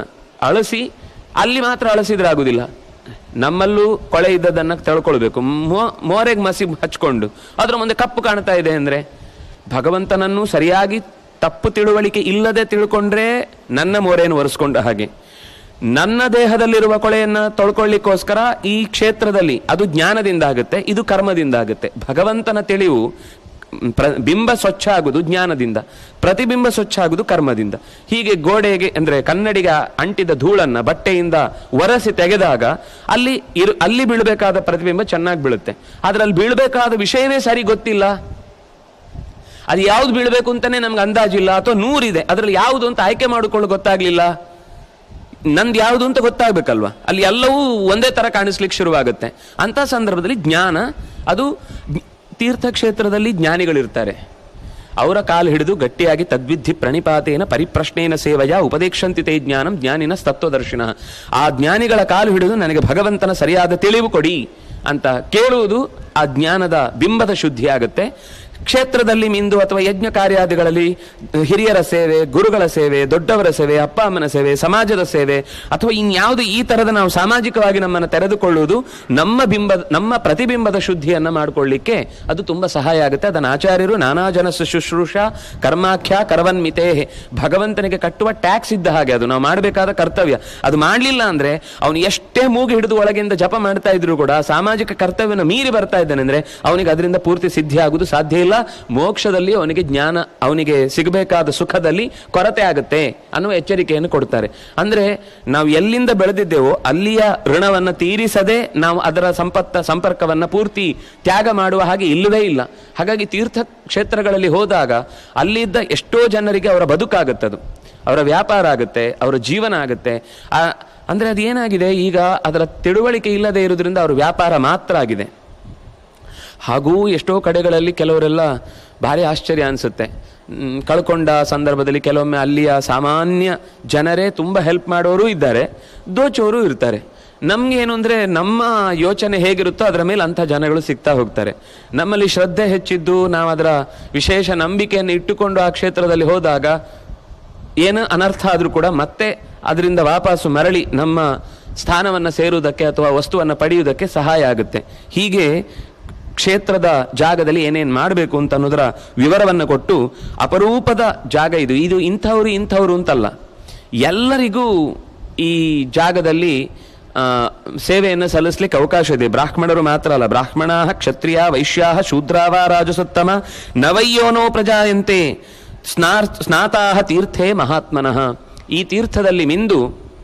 ಅಳಸಿ ಅಲ್ಲಿ ಮಾತ್ರ ಅಳಸಿದ್ರೆ ಆಗುದಿಲ್ಲ ನಮ್ಮಲ್ಲೂ ಕೊಳೆ ಇದ್ದದನ್ನ ತಳ್ಕೊಳ್ಬೇಕು ಮೋ ಮೋರೆಗೆ ಮಸಿ ಹಚ್ಕೊಂಡು ಅದ್ರ ಮುಂದೆ ಕಪ್ಪು ಕಾಣ್ತಾ ಇದೆ ಅಂದ್ರೆ ಭಗವಂತನನ್ನು ಸರಿಯಾಗಿ ತಪ್ಪು ತಿಳುವಳಿಕೆ ಇಲ್ಲದೆ ತಿಳ್ಕೊಂಡ್ರೆ ನನ್ನ ಮೋರೆಯನ್ನು ಒರೆಸ್ಕೊಂಡ ಹಾಗೆ ನನ್ನ ದೇಹದಲ್ಲಿರುವ ಕೊಳೆಯನ್ನ ತೊಳ್ಕೊಳ್ಳಿಕ್ಕೋಸ್ಕರ ಈ ಕ್ಷೇತ್ರದಲ್ಲಿ ಅದು ಜ್ಞಾನದಿಂದ ಆಗುತ್ತೆ ಇದು ಕರ್ಮದಿಂದ ಆಗುತ್ತೆ ಭಗವಂತನ ತಿಳಿವು ಮ್, ಪ್ರ ಬಿಂಬ ಸ್ವಚ್ಛ ಆಗುದು ಜ್ಞಾನದಿಂದ ಪ್ರತಿಬಿಂಬ ಸ್ವಚ್ಛ ಆಗುದು ಕರ್ಮದಿಂದ ಹೀಗೆ ಗೋಡೆಗೆ ಅಂದ್ರೆ ಕನ್ನಡಿಗೆ ಅಂಟಿದ ಧೂಳನ್ನ ಬಟ್ಟೆಯಿಂದ ಒರೆಸಿ ತೆಗೆದಾಗ ಅಲ್ಲಿ ಇರು ಅಲ್ಲಿ ಬೀಳಬೇಕಾದ ಪ್ರತಿಬಿಂಬ ಚೆನ್ನಾಗಿ ಬೀಳುತ್ತೆ ಆದ್ರೆ ಅಲ್ಲಿ ಬೀಳಬೇಕಾದ ವಿಷಯವೇ ಸರಿ ಗೊತ್ತಿಲ್ಲ ಅದು ಯಾವ್ದು ಬೀಳಬೇಕು ಅಂತಾನೆ ನಮ್ಗೆ ಅಂದಾಜಿಲ್ಲ ಅಥವಾ ನೂರಿದೆ ಅದ್ರಲ್ಲಿ ಯಾವುದು ಅಂತ ಆಯ್ಕೆ ಮಾಡಿಕೊಳ್ಳು ಗೊತ್ತಾಗ್ಲಿಲ್ಲ ನಂದು ಯಾವುದು ಅಂತ ಗೊತ್ತಾಗ್ಬೇಕಲ್ವಾ ಅಲ್ಲಿ ಎಲ್ಲವೂ ಒಂದೇ ತರ ಕಾಣಿಸ್ಲಿಕ್ಕೆ ಶುರುವಾಗುತ್ತೆ ಅಂತ ಸಂದರ್ಭದಲ್ಲಿ ಜ್ಞಾನ ಅದು ಜ್ಞ- ತೀರ್ಥಕ್ಷೇತ್ರದಲ್ಲಿ ಜ್ಞಾನಿಗಳಿರ್ತಾರೆ ಅವರ ಕಾಲು ಹಿಡಿದು ಗಟ್ಟಿಯಾಗಿ ತದ್ವಿಧಿ ಪ್ರಣಿಪಾತೇನ ಪರಿಪ್ರಶ್ನೇನ ಸೇವೆಯ ಉಪದೇಕ್ಷಂತಿ ತೇ ಜ್ಞಾನಂ ಜ್ಞಾನಿನ ತತ್ವದರ್ಶಿನ ಆ ಜ್ಞಾನಿಗಳ ಕಾಲು ಹಿಡಿದು ನನಗೆ ಭಗವಂತನ ಸರಿಯಾದ ತಿಳಿವು ಕೊಡಿ ಅಂತ ಕೇಳುವುದು ಆ ಜ್ಞಾನದ ಬಿಂಬದ ಶುದ್ಧಿ ಆಗುತ್ತೆ ಕ್ಷೇತ್ರದಲ್ಲಿ ಮಿಂದು ಅಥವಾ ಯಜ್ಞ ಕಾರ್ಯಾದಿಗಳಲ್ಲಿ ಹಿರಿಯರ ಸೇವೆ ಗುರುಗಳ ಸೇವೆ ದೊಡ್ಡವರ ಸೇವೆ ಅಪ್ಪ ಅಮ್ಮನ ಸೇವೆ ಸಮಾಜದ ಸೇವೆ ಅಥವಾ ಇನ್ಯಾವುದು ಈ ತರದ ನಾವು ಸಾಮಾಜಿಕವಾಗಿ ನಮ್ಮನ್ನು ತೆರೆದುಕೊಳ್ಳುವುದು ನಮ್ಮ ಬಿಂಬ ನಮ್ಮ ಪ್ರತಿಬಿಂಬದ ಶುದ್ಧಿಯನ್ನ ಮಾಡಿಕೊಳ್ಳಿಕ್ಕೆ ಅದು ತುಂಬಾ ಸಹಾಯ ಆಗುತ್ತೆ ಅದನ್ನು ಆಚಾರ್ಯರು ನಾನಾ ಜನ ಶುಶ್ರೂಷ ಕರ್ಮಾಖ್ಯ ಕರವನ್ಮಿತೆ ಭಗವಂತನಿಗೆ ಕಟ್ಟುವ ಟ್ಯಾಕ್ಸ್ ಇದ್ದ ಹಾಗೆ ಅದು ನಾವು ಮಾಡಬೇಕಾದ ಕರ್ತವ್ಯ ಅದು ಮಾಡಲಿಲ್ಲ ಅಂದ್ರೆ ಅವನು ಎಷ್ಟೇ ಮೂಗು ಹಿಡಿದು ಒಳಗಿಂದ ಜಪ ಮಾಡ್ತಾ ಇದ್ರು ಕೂಡ ಸಾಮಾಜಿಕ ಕರ್ತವ್ಯನ ಮೀರಿ ಬರ್ತಾ ಇದ್ದಾನೆ ಅಂದ್ರೆ ಅವನಿಗೆ ಅದರಿಂದ ಪೂರ್ತಿ ಸಿದ್ಧಿ ಆಗುವುದು ಸಾಧ್ಯ ಇಲ್ಲ ಮೋಕ್ಷದಲ್ಲಿ ಅವನಿಗೆ ಜ್ಞಾನ ಅವನಿಗೆ ಸಿಗಬೇಕಾದ ಸುಖದಲ್ಲಿ ಕೊರತೆ ಆಗುತ್ತೆ ಅನ್ನುವ ಎಚ್ಚರಿಕೆಯನ್ನು ಕೊಡ್ತಾರೆ ಅಂದ್ರೆ ನಾವು ಎಲ್ಲಿಂದ ಬೆಳೆದಿದ್ದೇವೋ ಅಲ್ಲಿಯ ಋಣವನ್ನ ತೀರಿಸದೆ ನಾವು ಅದರ ಸಂಪತ್ತ ಸಂಪರ್ಕವನ್ನ ಪೂರ್ತಿ ತ್ಯಾಗ ಮಾಡುವ ಹಾಗೆ ಇಲ್ಲವೇ ಇಲ್ಲ ಹಾಗಾಗಿ ತೀರ್ಥ ಕ್ಷೇತ್ರಗಳಲ್ಲಿ ಹೋದಾಗ ಅಲ್ಲಿದ್ದ ಎಷ್ಟೋ ಜನರಿಗೆ ಅವರ ಬದುಕಾಗುತ್ತದು ಅವರ ವ್ಯಾಪಾರ ಆಗುತ್ತೆ ಅವರ ಜೀವನ ಆಗುತ್ತೆ ಆ ಅಂದ್ರೆ ಅದೇನಾಗಿದೆ ಈಗ ಅದರ ತಿಳುವಳಿಕೆ ಇಲ್ಲದೆ ಇರುವುದರಿಂದ ಅವರ ವ್ಯಾಪಾರ ಮಾತ್ರ ಆಗಿದೆ ಹಾಗೂ ಎಷ್ಟೋ ಕಡೆಗಳಲ್ಲಿ ಕೆಲವರೆಲ್ಲ ಭಾರಿ ಆಶ್ಚರ್ಯ ಅನಿಸುತ್ತೆ ಮ್, ಕಳ್ಕೊಂಡ ಸಂದರ್ಭದಲ್ಲಿ ಕೆಲವೊಮ್ಮೆ ಅಲ್ಲಿಯ ಸಾಮಾನ್ಯ ಜನರೇ ತುಂಬ ಹೆಲ್ಪ್ ಮಾಡೋರು ಇದ್ದಾರೆ ದೋಚೋರು ಇರ್ತಾರೆ ನಮ್ಗೇನು ಅಂದರೆ ನಮ್ಮ ಯೋಚನೆ ಹೇಗಿರುತ್ತೋ ಅದರ ಮೇಲೆ ಅಂಥ ಜನಗಳು ಸಿಗ್ತಾ ಹೋಗ್ತಾರೆ ನಮ್ಮಲ್ಲಿ ಶ್ರದ್ಧೆ ಹೆಚ್ಚಿದ್ದು ನಾವು ಅದರ ವಿಶೇಷ ನಂಬಿಕೆಯನ್ನು ಇಟ್ಟುಕೊಂಡು ಆ ಕ್ಷೇತ್ರದಲ್ಲಿ ಹೋದಾಗ ಏನು ಅನರ್ಥ ಆದರೂ ಕೂಡ ಮತ್ತೆ ಅದರಿಂದ ವಾಪಸ್ಸು ಮರಳಿ ನಮ್ಮ ಸ್ಥಾನವನ್ನು ಸೇರುವುದಕ್ಕೆ ಅಥವಾ ವಸ್ತುವನ್ನು ಪಡೆಯುವುದಕ್ಕೆ ಸಹಾಯ ಆಗುತ್ತೆ ಹೀಗೆ ಕ್ಷೇತ್ರದ ಜಾಗದಲ್ಲಿ ಏನೇನು ಮಾಡಬೇಕು ಅಂತ ಅನ್ನೋದರ ವಿವರವನ್ನು ಕೊಟ್ಟು ಅಪರೂಪದ ಜಾಗ ಇದು ಇದು ಇಂಥವ್ರು ಇಂಥವ್ರು ಅಂತಲ್ಲ ಎಲ್ಲರಿಗೂ ಈ ಜಾಗದಲ್ಲಿ ಆ, ಸೇವೆಯನ್ನು ಸಲ್ಲಿಸ್ಲಿಕ್ಕೆ ಅವಕಾಶ ಇದೆ ಬ್ರಾಹ್ಮಣರು ಮಾತ್ರ ಅಲ್ಲ ಬ್ರಾಹ್ಮಣ ಕ್ಷತ್ರಿಯ ವೈಶ್ಯಾ ಶೂದ್ರಾವ ರಾಜಸತ್ತಮ ನವಯ್ಯೋನೋ ಪ್ರಜಾಯಂತೆ ಸ್ನಾರ್ ಸ್ನಾತಾಹ ತೀರ್ಥೇ ಮಹಾತ್ಮನಃ ಈ ತೀರ್ಥದಲ್ಲಿ ಮಿಂದು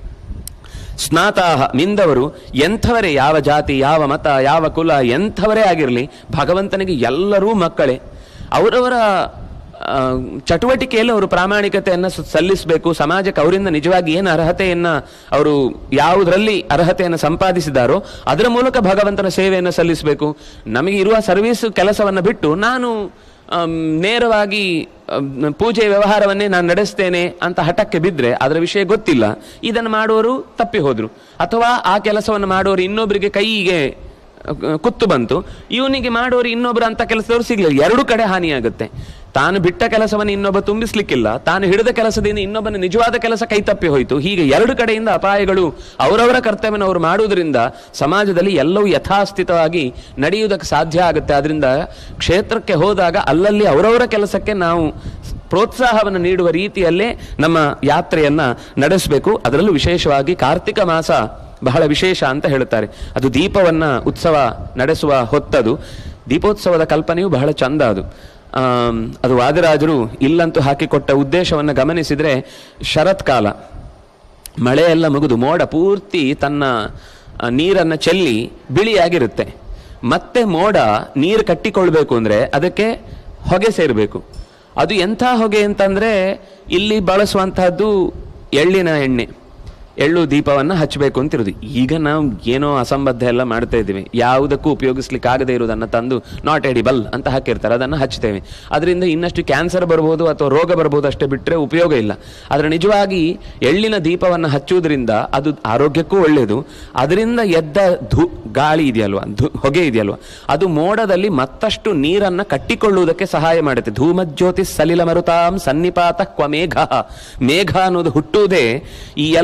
ಸ್ನಾತಾಹ ಮಿಂದವರು ಎಂಥವರೇ ಯಾವ ಜಾತಿ ಯಾವ ಮತ ಯಾವ ಕುಲ ಎಂಥವರೇ ಆಗಿರಲಿ ಭಗವಂತನಿಗೆ ಎಲ್ಲರೂ ಮಕ್ಕಳೇ ಅವರವರ ಆ, ಚಟುವಟಿಕೆಯಲ್ಲಿ ಅವರು ಪ್ರಾಮಾಣಿಕತೆಯನ್ನು ಸ- ಸಲ್ಲಿಸಬೇಕು ಸಮಾಜಕ್ಕೆ ಅವರಿಂದ ನಿಜವಾಗಿ ಏನು ಅರ್ಹತೆಯನ್ನ ಅವರು ಯಾವುದರಲ್ಲಿ ಅರ್ಹತೆಯನ್ನು ಸಂಪಾದಿಸಿದಾರೋ ಅದರ ಮೂಲಕ ಭಗವಂತನ ಸೇವೆಯನ್ನು ಸಲ್ಲಿಸಬೇಕು ನಮಗೆ ಇರುವ ಸರ್ವಿಸ್ ಕೆಲಸವನ್ನು ಬಿಟ್ಟು ನಾನು ಆಮ್, ನೇರವಾಗಿ ಆಮ್, ಪೂಜೆ ವ್ಯವಹಾರವನ್ನೇ ನಾನು ನಡೆಸ್ತೇನೆ ಅಂತ ಹಠಕ್ಕೆ ಬಿದ್ದರೆ ಅದರ ವಿಷಯ ಗೊತ್ತಿಲ್ಲ ಇದನ್ನು ಮಾಡುವವರು ತಪ್ಪಿ ಹೋದ್ರು ಅಥವಾ ಆ ಕೆಲಸವನ್ನು ಮಾಡುವವರು ಇನ್ನೊಬ್ಬರಿಗೆ ಕೈಗೆ ಅಹ್, ಕುತ್ತು ಬಂತು ಇವನಿಗೆ ಮಾಡೋರು ಇನ್ನೊಬ್ರು ಅಂತ ಕೆಲಸದವ್ರು ಸಿಗ್ಲಿಲ್ಲ ಎರಡು ಕಡೆ ಹಾನಿಯಾಗುತ್ತೆ ತಾನು ಬಿಟ್ಟ ಕೆಲಸವನ್ನು ಇನ್ನೊಬ್ಬ ತುಂಬಿಸ್ಲಿಕ್ಕಿಲ್ಲ ತಾನು ಹಿಡಿದ ಕೆಲಸದಿಂದ ಇನ್ನೊಬ್ಬನ ನಿಜವಾದ ಕೆಲಸ ಕೈ ತಪ್ಪಿ ಹೋಯಿತು ಹೀಗೆ ಎರಡು ಕಡೆಯಿಂದ ಅಪಾಯಗಳು ಅವರವರ ಕರ್ತವ್ಯನ ಅವರು ಮಾಡುವುದರಿಂದ ಸಮಾಜದಲ್ಲಿ ಎಲ್ಲವೂ ಯಥಾಸ್ಥಿತವಾಗಿ ನಡೆಯುವುದಕ್ಕೆ ಸಾಧ್ಯ ಆಗುತ್ತೆ ಆದ್ರಿಂದ ಕ್ಷೇತ್ರಕ್ಕೆ ಹೋದಾಗ ಅಲ್ಲಲ್ಲಿ ಅವರವರ ಕೆಲಸಕ್ಕೆ ನಾವು ಪ್ರೋತ್ಸಾಹವನ್ನು ನೀಡುವ ರೀತಿಯಲ್ಲೇ ನಮ್ಮ ಯಾತ್ರೆಯನ್ನ ನಡೆಸಬೇಕು ಅದರಲ್ಲೂ ವಿಶೇಷವಾಗಿ ಕಾರ್ತಿಕ ಮಾಸ ಬಹಳ ವಿಶೇಷ ಅಂತ ಹೇಳುತ್ತಾರೆ ಅದು ದೀಪವನ್ನ ಉತ್ಸವ ನಡೆಸುವ ಹೊತ್ತದು ದೀಪೋತ್ಸವದ ಕಲ್ಪನೆಯು ಬಹಳ ಚಂದ ಅದು ಆಮ್, ಅದು ವಾದಿರಾಜರು ಇಲ್ಲಂತೂ ಹಾಕಿಕೊಟ್ಟ ಉದ್ದೇಶವನ್ನು ಗಮನಿಸಿದ್ರೆ ಶರತ್ಕಾಲ ಮಳೆಯೆಲ್ಲ ಮುಗಿದು ಮೋಡ ಪೂರ್ತಿ ತನ್ನ ಆ, ನೀರನ್ನ ಚೆಲ್ಲಿ ಬಿಳಿಯಾಗಿರುತ್ತೆ ಮತ್ತೆ ಮೋಡ ನೀರು ಕಟ್ಟಿಕೊಳ್ಬೇಕು ಅಂದ್ರೆ ಅದಕ್ಕೆ ಹೊಗೆ ಸೇರಬೇಕು ಅದು ಎಂಥ ಹೊಗೆ ಅಂತಂದ್ರೆ ಇಲ್ಲಿ ಬಳಸುವಂತಹದ್ದು ಎಳ್ಳಿನ ಎಣ್ಣೆ ಎಳ್ಳು ದೀಪವನ್ನು ಹಚ್ಚಬೇಕು ಅಂತಿರೋದು ಈಗ ನಾವು ಏನೋ ಅಸಂಬದ್ಧ ಎಲ್ಲ ಮಾಡ್ತಾ ಇದ್ದೀವಿ ಯಾವುದಕ್ಕೂ ಉಪಯೋಗಿಸ್ಲಿಕ್ಕೆ ಆಗದೆ ಇರೋದನ್ನು ತಂದು ನಾಟ್ ಎಡಿಬಲ್ ಅಂತ ಹಾಕಿರ್ತಾರೆ ಅದನ್ನು ಹಚ್ತೇವೆ ಅದರಿಂದ ಇನ್ನಷ್ಟು ಕ್ಯಾನ್ಸರ್ ಬರ್ಬೋದು ಅಥವಾ ರೋಗ ಬರ್ಬೋದು ಅಷ್ಟೇ ಬಿಟ್ಟರೆ ಉಪಯೋಗ ಇಲ್ಲ ಆದರೆ ನಿಜವಾಗಿ ಎಳ್ಳಿನ ದೀಪವನ್ನು ಹಚ್ಚುವುದರಿಂದ ಅದು ಆರೋಗ್ಯಕ್ಕೂ ಒಳ್ಳೆಯದು ಅದರಿಂದ ಎದ್ದ ಧು ಗಾಳಿ ಇದೆಯಲ್ವಾ ಧು ಹೊಗೆ ಇದೆಯಲ್ವಾ ಅದು ಮೋಡದಲ್ಲಿ ಮತ್ತಷ್ಟು ನೀರನ್ನು ಕಟ್ಟಿಕೊಳ್ಳುವುದಕ್ಕೆ ಸಹಾಯ ಮಾಡುತ್ತೆ ಧೂಮಜ್ಯೋತಿ ಸಲಿಲ ಮರುತಾಂ ಸನ್ನಿಪಾತ ಕ್ವ ಮೇಘ ಮೇಘ ಅನ್ನೋದು ಹುಟ್ಟುವುದೇ ಈ ಎಲ್ಲ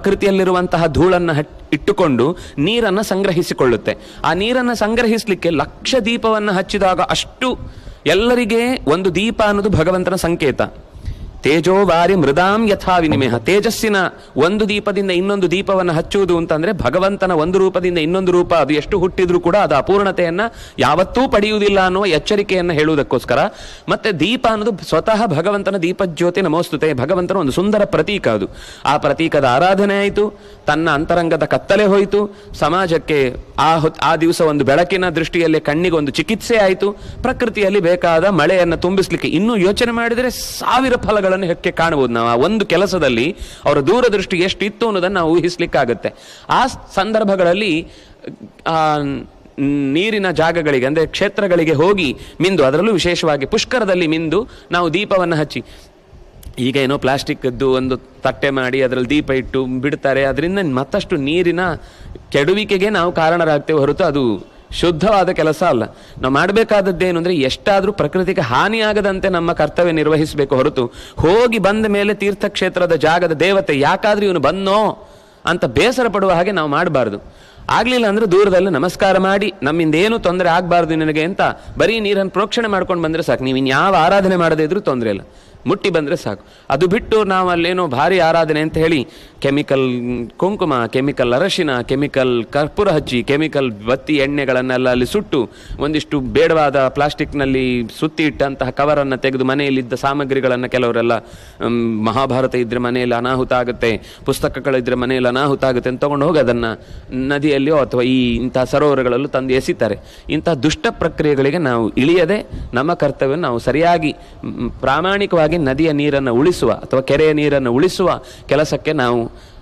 ಪ್ರಕೃತಿಯಲ್ಲಿರುವಂತಹ ಧೂಳನ್ನು ಹಟ್- ಇಟ್ಟುಕೊಂಡು ನೀರನ್ನು ಸಂಗ್ರಹಿಸಿಕೊಳ್ಳುತ್ತೆ ಆ ನೀರನ್ನು ಸಂಗ್ರಹಿಸಲಿಕ್ಕೆ ಲಕ್ಷ ದೀಪವನ್ನು ಹಚ್ಚಿದಾಗ ಅಷ್ಟು ಎಲ್ಲರಿಗೆ ಒಂದು ದೀಪ ಅನ್ನೋದು ಭಗವಂತನ ಸಂಕೇತ ತೇಜೋ ವಾರಿ ಮೃದಾಂ ಯಥಾ ವಿನಿಮಯ ತೇಜಸ್ಸಿನ ಒಂದು ದೀಪದಿಂದ ಇನ್ನೊಂದು ದೀಪವನ್ನು ಹಚ್ಚುವುದು ಅಂತಂದ್ರೆ ಭಗವಂತನ ಒಂದು ರೂಪದಿಂದ ಇನ್ನೊಂದು ರೂಪ ಅದು ಎಷ್ಟು ಹುಟ್ಟಿದ್ರೂ ಕೂಡ ಅದು ಅಪೂರ್ಣತೆಯನ್ನ ಯಾವತ್ತೂ ಪಡೆಯುವುದಿಲ್ಲ ಅನ್ನುವ ಎಚ್ಚರಿಕೆಯನ್ನು ಹೇಳುವುದಕ್ಕೋಸ್ಕರ ಮತ್ತೆ ದೀಪ ಅನ್ನೋದು ಸ್ವತಃ ಭಗವಂತನ ದೀಪಜ್ಯೋತಿ ನಮೋಸ್ತುತೆ ಭಗವಂತನ ಒಂದು ಸುಂದರ ಪ್ರತೀಕ ಅದು ಆ ಪ್ರತೀಕದ ಆರಾಧನೆ ಆಯಿತು ತನ್ನ ಅಂತರಂಗದ ಕತ್ತಲೆ ಹೋಯಿತು ಸಮಾಜಕ್ಕೆ ಆ ಹೊತ್ ಆ ದಿವಸ ಒಂದು ಬೆಳಕಿನ ದೃಷ್ಟಿಯಲ್ಲಿ ಕಣ್ಣಿಗೆ ಒಂದು ಚಿಕಿತ್ಸೆ ಆಯಿತು ಪ್ರಕೃತಿಯಲ್ಲಿ ಬೇಕಾದ ಮಳೆಯನ್ನು ತುಂಬಿಸ್ಲಿಕ್ಕೆ ಇನ್ನೂ ಯೋಚನೆ ಮಾಡಿದರೆ ಸಾವಿರ ಫಲಗಳನ್ನು ಹೆಕ್ಕೆ ಕಾಣಬಹುದು ನಾವು ಆ ಒಂದು ಕೆಲಸದಲ್ಲಿ ಅವರ ದೂರದೃಷ್ಟಿ ಎಷ್ಟು ಇತ್ತು ಅನ್ನೋದನ್ನು ನಾವು ಊಹಿಸ್ಲಿಕ್ಕಾಗತ್ತೆ ಆ ಸಂದರ್ಭಗಳಲ್ಲಿ ಆ ನೀರಿನ ಜಾಗಗಳಿಗೆ ಅಂದ್ರೆ ಕ್ಷೇತ್ರಗಳಿಗೆ ಹೋಗಿ ಮಿಂದು ಅದರಲ್ಲೂ ವಿಶೇಷವಾಗಿ ಪುಷ್ಕರದಲ್ಲಿ ಮಿಂದು ನಾವು ದೀಪವನ್ನು ಹಚ್ಚಿ ಈಗ ಏನೋ ಪ್ಲಾಸ್ಟಿಕ್ದು ಒಂದು ತಟ್ಟೆ ಮಾಡಿ ಅದರಲ್ಲಿ ದೀಪ ಇಟ್ಟು ಬಿಡ್ತಾರೆ ಅದರಿಂದ ಮತ್ತಷ್ಟು ನೀರಿನ ಕೆಡುವಿಕೆಗೆ ನಾವು ಕಾರಣರಾಗ್ತೇವೆ ಹೊರತು ಅದು ಶುದ್ಧವಾದ ಕೆಲಸ ಅಲ್ಲ ನಾವು ಮಾಡಬೇಕಾದದ್ದೇನು ಅಂದರೆ ಎಷ್ಟಾದರೂ ಪ್ರಕೃತಿಗೆ ಹಾನಿಯಾಗದಂತೆ ನಮ್ಮ ಕರ್ತವ್ಯ ನಿರ್ವಹಿಸಬೇಕು ಹೊರತು ಹೋಗಿ ಬಂದ ಮೇಲೆ ತೀರ್ಥಕ್ಷೇತ್ರದ ಜಾಗದ ದೇವತೆ ಯಾಕಾದ್ರೂ ಇವನು ಬಂದನೋ ಅಂತ ಬೇಸರ ಪಡುವ ಹಾಗೆ ನಾವು ಮಾಡಬಾರ್ದು ಆಗ್ಲಿಲ್ಲ ಅಂದ್ರೆ ದೂರದಲ್ಲಿ ನಮಸ್ಕಾರ ಮಾಡಿ ನಮ್ಮಿಂದ ಏನು ತೊಂದರೆ ಆಗಬಾರ್ದು ನಿನಗೆ ಅಂತ ಬರೀ ನೀರನ್ನು ಪ್ರೋಕ್ಷಣೆ ಮಾಡ್ಕೊಂಡು ಬಂದ್ರೆ ಸಾಕು ನೀವು ಇನ್ಯಾವ ಆರಾಧನೆ ಮಾಡದೇ ಇದ್ರೂ ತೊಂದರೆ ಇಲ್ಲ ಮುಟ್ಟಿ ಬಂದ್ರೆ ಸಾಕು ಅದು ಬಿಟ್ಟು ನಾವು ಅಲ್ಲೇನೋ ಭಾರಿ ಆರಾಧನೆ ಅಂತ ಹೇಳಿ ಕೆಮಿಕಲ್ ಕುಂಕುಮ ಕೆಮಿಕಲ್ ಅರಶಿನ ಕೆಮಿಕಲ್ ಕರ್ಪೂರ ಹಚ್ಚಿ ಕೆಮಿಕಲ್ ಬತ್ತಿ ಎಣ್ಣೆಗಳನ್ನೆಲ್ಲ ಅಲ್ಲಿ ಸುಟ್ಟು ಒಂದಿಷ್ಟು ಬೇಡವಾದ ಪ್ಲಾಸ್ಟಿಕ್ನಲ್ಲಿ ಸುತ್ತಿ ಇಟ್ಟಂತಹ ಕವರನ್ನು ತೆಗೆದು ಮನೆಯಲ್ಲಿದ್ದ ಸಾಮಗ್ರಿಗಳನ್ನು ಕೆಲವರೆಲ್ಲ ಮ್, ಮಹಾಭಾರತ ಇದ್ರೆ ಮನೆಯಲ್ಲಿ ಅನಾಹುತ ಆಗುತ್ತೆ ಪುಸ್ತಕಗಳಿದ್ರೆ ಮನೆಯಲ್ಲಿ ಅನಾಹುತ ಆಗುತ್ತೆ ಅಂತ ತಗೊಂಡು ಹೋಗಿ ಅದನ್ನು ನದಿಯಲ್ಲಿಯೋ ಅಥವಾ ಈ ಇಂತಹ ಸರೋವರಗಳಲ್ಲೂ ತಂದು ಎಸಿತಾರೆ ಇಂತಹ ದುಷ್ಟ ಪ್ರಕ್ರಿಯೆಗಳಿಗೆ ನಾವು ಇಳಿಯದೆ ನಮ್ಮ ಕರ್ತವ್ಯ ನಾವು ಸರಿಯಾಗಿ ಮ್, ಪ್ರಾಮಾಣಿಕವಾಗಿ ನದಿಯ ನೀರನ್ನು ಉಳಿಸುವ ಅಥವಾ ಕೆರೆಯ ನೀರನ್ನು ಉಳಿಸುವ ಕೆಲಸಕ್ಕೆ ನಾವು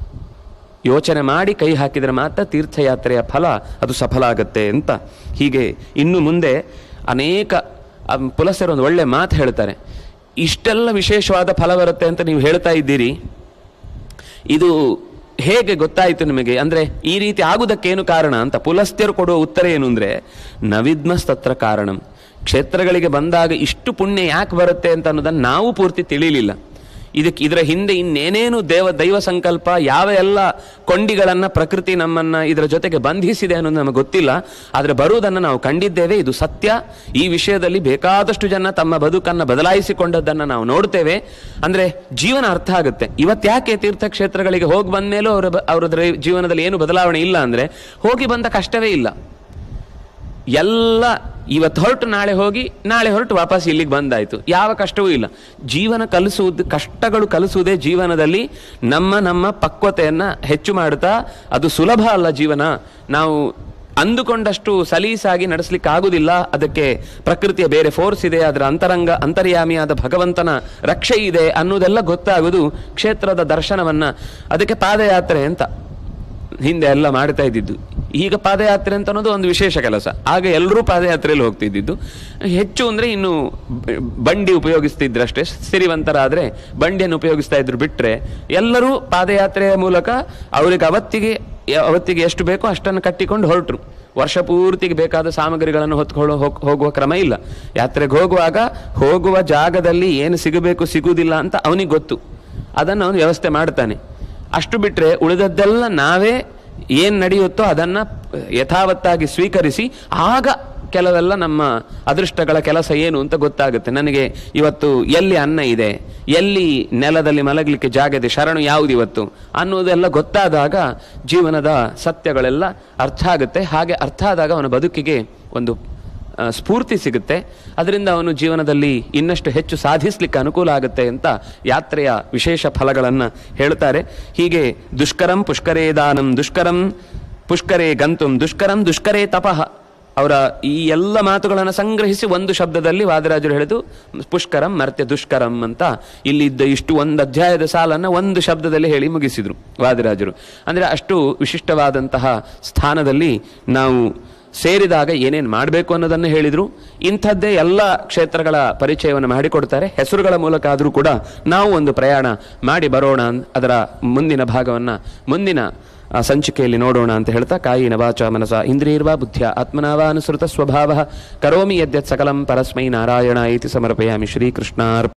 ಯೋಚನೆ ಮಾಡಿ ಕೈ ಹಾಕಿದರೆ ಮಾತ್ರ ತೀರ್ಥಯಾತ್ರೆಯ ಫಲ ಅದು ಸಫಲ ಆಗುತ್ತೆ ಅಂತ ಹೀಗೆ ಇನ್ನು ಮುಂದೆ ಅನೇಕ ಆ, ಪುಲಸ್ಯರು ಒಂದು ಒಳ್ಳೆ ಮಾತು ಹೇಳ್ತಾರೆ ಇಷ್ಟೆಲ್ಲ ವಿಶೇಷವಾದ ಫಲ ಬರುತ್ತೆ ಅಂತ ನೀವು ಹೇಳ್ತಾ ಇದ್ದೀರಿ ಇದು ಹೇಗೆ ಗೊತ್ತಾಯಿತು ನಿಮಗೆ ಅಂದ್ರೆ ಈ ರೀತಿ ಆಗುವುದಕ್ಕೇನು ಕಾರಣ ಅಂತ ಪುಲಸ್ತ್ಯರು ಕೊಡುವ ಉತ್ತರ ಏನು ಅಂದ್ರೆ ನವಿದ್ಮಸ್ತತ್ರ ಕಾರಣಂ ಕ್ಷೇತ್ರಗಳಿಗೆ ಬಂದಾಗ ಇಷ್ಟು ಪುಣ್ಯ ಯಾಕೆ ಬರುತ್ತೆ ಅಂತ ಅನ್ನೋದನ್ನು ನಾವು ಪೂರ್ತಿ ತಿಳಿಲಿಲ್ಲ ಇದಕ್ಕೆ ಇದರ ಹಿಂದೆ ಇನ್ನೇನೇನು ದೇವ ದೈವ ಸಂಕಲ್ಪ ಯಾವ ಎಲ್ಲ ಕೊಂಡಿಗಳನ್ನ ಪ್ರಕೃತಿ ನಮ್ಮನ್ನ ಇದರ ಜೊತೆಗೆ ಬಂಧಿಸಿದೆ ಅನ್ನೋದು ನಮಗೆ ಗೊತ್ತಿಲ್ಲ ಆದರೆ ಬರುವುದನ್ನು ನಾವು ಕಂಡಿದ್ದೇವೆ ಇದು ಸತ್ಯ ಈ ವಿಷಯದಲ್ಲಿ ಬೇಕಾದಷ್ಟು ಜನ ತಮ್ಮ ಬದುಕನ್ನು ಬದಲಾಯಿಸಿಕೊಂಡದ್ದನ್ನು ನಾವು ನೋಡ್ತೇವೆ ಅಂದ್ರೆ ಜೀವನ ಅರ್ಥ ಆಗುತ್ತೆ ಇವತ್ತು ಯಾಕೆ ತೀರ್ಥಕ್ಷೇತ್ರಗಳಿಗೆ ಹೋಗಿ ಬಂದ ಮೇಲೂ ಅವರ ಅವರ ಜೀವನದಲ್ಲಿ ಏನು ಬದಲಾವಣೆ ಇಲ್ಲ ಅಂದ್ರೆ ಹೋಗಿ ಬಂದ ಕಷ್ಟವೇ ಇಲ್ಲ ಎಲ್ಲ ಇವತ್ತು ಹೊರಟು ನಾಳೆ ಹೋಗಿ ನಾಳೆ ಹೊರಟು ವಾಪಸ್ ಇಲ್ಲಿಗೆ ಬಂದಾಯ್ತು ಯಾವ ಕಷ್ಟವೂ ಇಲ್ಲ ಜೀವನ ಕಲಿಸುವುದು ಕಷ್ಟಗಳು ಕಲಿಸುವುದೇ ಜೀವನದಲ್ಲಿ ನಮ್ಮ ನಮ್ಮ ಪಕ್ವತೆಯನ್ನ ಹೆಚ್ಚು ಮಾಡುತ್ತಾ ಅದು ಸುಲಭ ಅಲ್ಲ ಜೀವನ ನಾವು ಅಂದುಕೊಂಡಷ್ಟು ಸಲೀಸಾಗಿ ನಡೆಸಲಿಕ್ಕೆ ಆಗುದಿಲ್ಲ ಅದಕ್ಕೆ ಪ್ರಕೃತಿಯ ಬೇರೆ ಫೋರ್ಸ್ ಇದೆ ಅದರ ಅಂತರಂಗ ಅಂತರ್ಯಾಮಿಯಾದ ಭಗವಂತನ ರಕ್ಷೆ ಇದೆ ಅನ್ನೋದೆಲ್ಲ ಗೊತ್ತಾಗುವುದು ಕ್ಷೇತ್ರದ ದರ್ಶನವನ್ನ ಅದಕ್ಕೆ ಪಾದಯಾತ್ರೆ ಅಂತ ಹಿಂದೆ ಎಲ್ಲ ಮಾಡ್ತಾ ಇದ್ದಿದ್ದು ಈಗ ಪಾದಯಾತ್ರೆ ಅಂತ ಅನ್ನೋದು ಒಂದು ವಿಶೇಷ ಕೆಲಸ ಆಗ ಎಲ್ಲರೂ ಪಾದಯಾತ್ರೆಯಲ್ಲಿ ಹೋಗ್ತಿದ್ದಿದ್ದು ಹೆಚ್ಚು ಅಂದ್ರೆ ಇನ್ನು ಬ- ಬಂಡಿ ಉಪಯೋಗಿಸ್ತಿದ್ರು ಅಷ್ಟೇ ಸಿರಿವಂತರಾದ್ರೆ ಬಂಡಿಯನ್ನು ಉಪಯೋಗಿಸ್ತಾ ಇದ್ರು ಬಿಟ್ರೆ ಎಲ್ಲರೂ ಪಾದಯಾತ್ರೆಯ ಮೂಲಕ ಅವರಿಗೆ ಅವತ್ತಿಗೆ ಅವತ್ತಿಗೆ ಎಷ್ಟು ಬೇಕೋ ಅಷ್ಟನ್ನು ಕಟ್ಟಿಕೊಂಡು ಹೊರಟರು ವರ್ಷ ಪೂರ್ತಿಗೆ ಬೇಕಾದ ಸಾಮಗ್ರಿಗಳನ್ನು ಹೊತ್ಕೊಳ್ಳೋ ಹೋಗ್- ಹೋಗುವ ಕ್ರಮ ಇಲ್ಲ ಯಾತ್ರೆಗೆ ಹೋಗುವಾಗ ಹೋಗುವ ಜಾಗದಲ್ಲಿ ಏನು ಸಿಗಬೇಕು ಸಿಗುವುದಿಲ್ಲ ಅಂತ ಅವನಿಗೆ ಗೊತ್ತು ಅದನ್ನು ಅವನು ವ್ಯವಸ್ಥೆ ಮಾಡ್ತಾನೆ ಅಷ್ಟು ಬಿಟ್ರೆ ಉಳಿದದ್ದೆಲ್ಲ ನಾವೇ ಏನ್ ನಡೆಯುತ್ತೋ ಅದನ್ನ ಯಥಾವತ್ತಾಗಿ ಸ್ವೀಕರಿಸಿ ಆಗ ಕೆಲವೆಲ್ಲ ನಮ್ಮ ಅದೃಷ್ಟಗಳ ಕೆಲಸ ಏನು ಅಂತ ಗೊತ್ತಾಗುತ್ತೆ ನನಗೆ ಇವತ್ತು ಎಲ್ಲಿ ಅನ್ನ ಇದೆ ಎಲ್ಲಿ ನೆಲದಲ್ಲಿ ಮಲಗಲಿಕ್ಕೆ ಜಾಗ ಇದೆ ಶರಣು ಯಾವುದು ಇವತ್ತು ಅನ್ನೋದೆಲ್ಲ ಗೊತ್ತಾದಾಗ ಜೀವನದ ಸತ್ಯಗಳೆಲ್ಲ ಅರ್ಥ ಆಗುತ್ತೆ ಹಾಗೆ ಅರ್ಥ ಆದಾಗ ಅವನ ಬದುಕಿಗೆ ಒಂದು ಆ, ಸ್ಫೂರ್ತಿ ಸಿಗುತ್ತೆ ಅದರಿಂದ ಅವನು ಜೀವನದಲ್ಲಿ ಇನ್ನಷ್ಟು ಹೆಚ್ಚು ಸಾಧಿಸ್ಲಿಕ್ಕೆ ಅನುಕೂಲ ಆಗುತ್ತೆ ಅಂತ ಯಾತ್ರೆಯ ವಿಶೇಷ ಫಲಗಳನ್ನು ಹೇಳ್ತಾರೆ ಹೀಗೆ ದುಷ್ಕರಂ ಪುಷ್ಕರೇ ದಾನಂ ದುಷ್ಕರಂ ಪುಷ್ಕರೇ ಗಂತುಂ ದುಷ್ಕರಂ ದುಷ್ಕರೇ ತಪಃ ಅವರ ಈ ಎಲ್ಲ ಮಾತುಗಳನ್ನು ಸಂಗ್ರಹಿಸಿ ಒಂದು ಶಬ್ದದಲ್ಲಿ ವಾದರಾಜರು ಹೇಳಿದು ಪುಷ್ಕರಂ ಮರ್ತ್ಯ ದುಷ್ಕರಂ ಅಂತ ಇಲ್ಲಿದ್ದ ಇಷ್ಟು ಒಂದು ಅಧ್ಯಾಯದ ಸಾಲನ್ನ ಒಂದು ಶಬ್ದದಲ್ಲಿ ಹೇಳಿ ಮುಗಿಸಿದ್ರು ವಾದಿರಾಜರು ಅಂದ್ರೆ ಅಷ್ಟು ವಿಶಿಷ್ಟವಾದಂತಹ ಸ್ಥಾನದಲ್ಲಿ ನಾವು ಸೇರಿದಾಗ ಏನೇನು ಮಾಡಬೇಕು ಅನ್ನೋದನ್ನು ಹೇಳಿದ್ರು ಇಂಥದ್ದೇ ಎಲ್ಲ ಕ್ಷೇತ್ರಗಳ ಪರಿಚಯವನ್ನು ಮಾಡಿಕೊಡ್ತಾರೆ ಹೆಸರುಗಳ ಮೂಲಕ ಆದರೂ ಕೂಡ ನಾವು ಒಂದು ಪ್ರಯಾಣ ಮಾಡಿ ಬರೋಣ ಅನ್- ಅದರ ಮುಂದಿನ ಭಾಗವನ್ನು ಮುಂದಿನ ಆ, ಸಂಚಿಕೆಯಲ್ಲಿ ನೋಡೋಣ ಅಂತ ಹೇಳ್ತಾ ಕಾಯಿನ ವಾಚ ಮನಸ ಇಂದ್ರಿಯರ್ವಾ ಬುದ್ಧಿಯ ಆತ್ಮನಾವ ಅನುಸೃತ ಸ್ವಭಾವ ಕರೋಮಿ ಯದ್ಯತ್ ಸಕಲಂ ಪರಸ್ಮೈ ನಾರಾಯಣ ಇತಿ ಸಮರ್ಪಯಾಮಿ ಶ್ರೀಕೃಷ್ಣಾರ್ಪ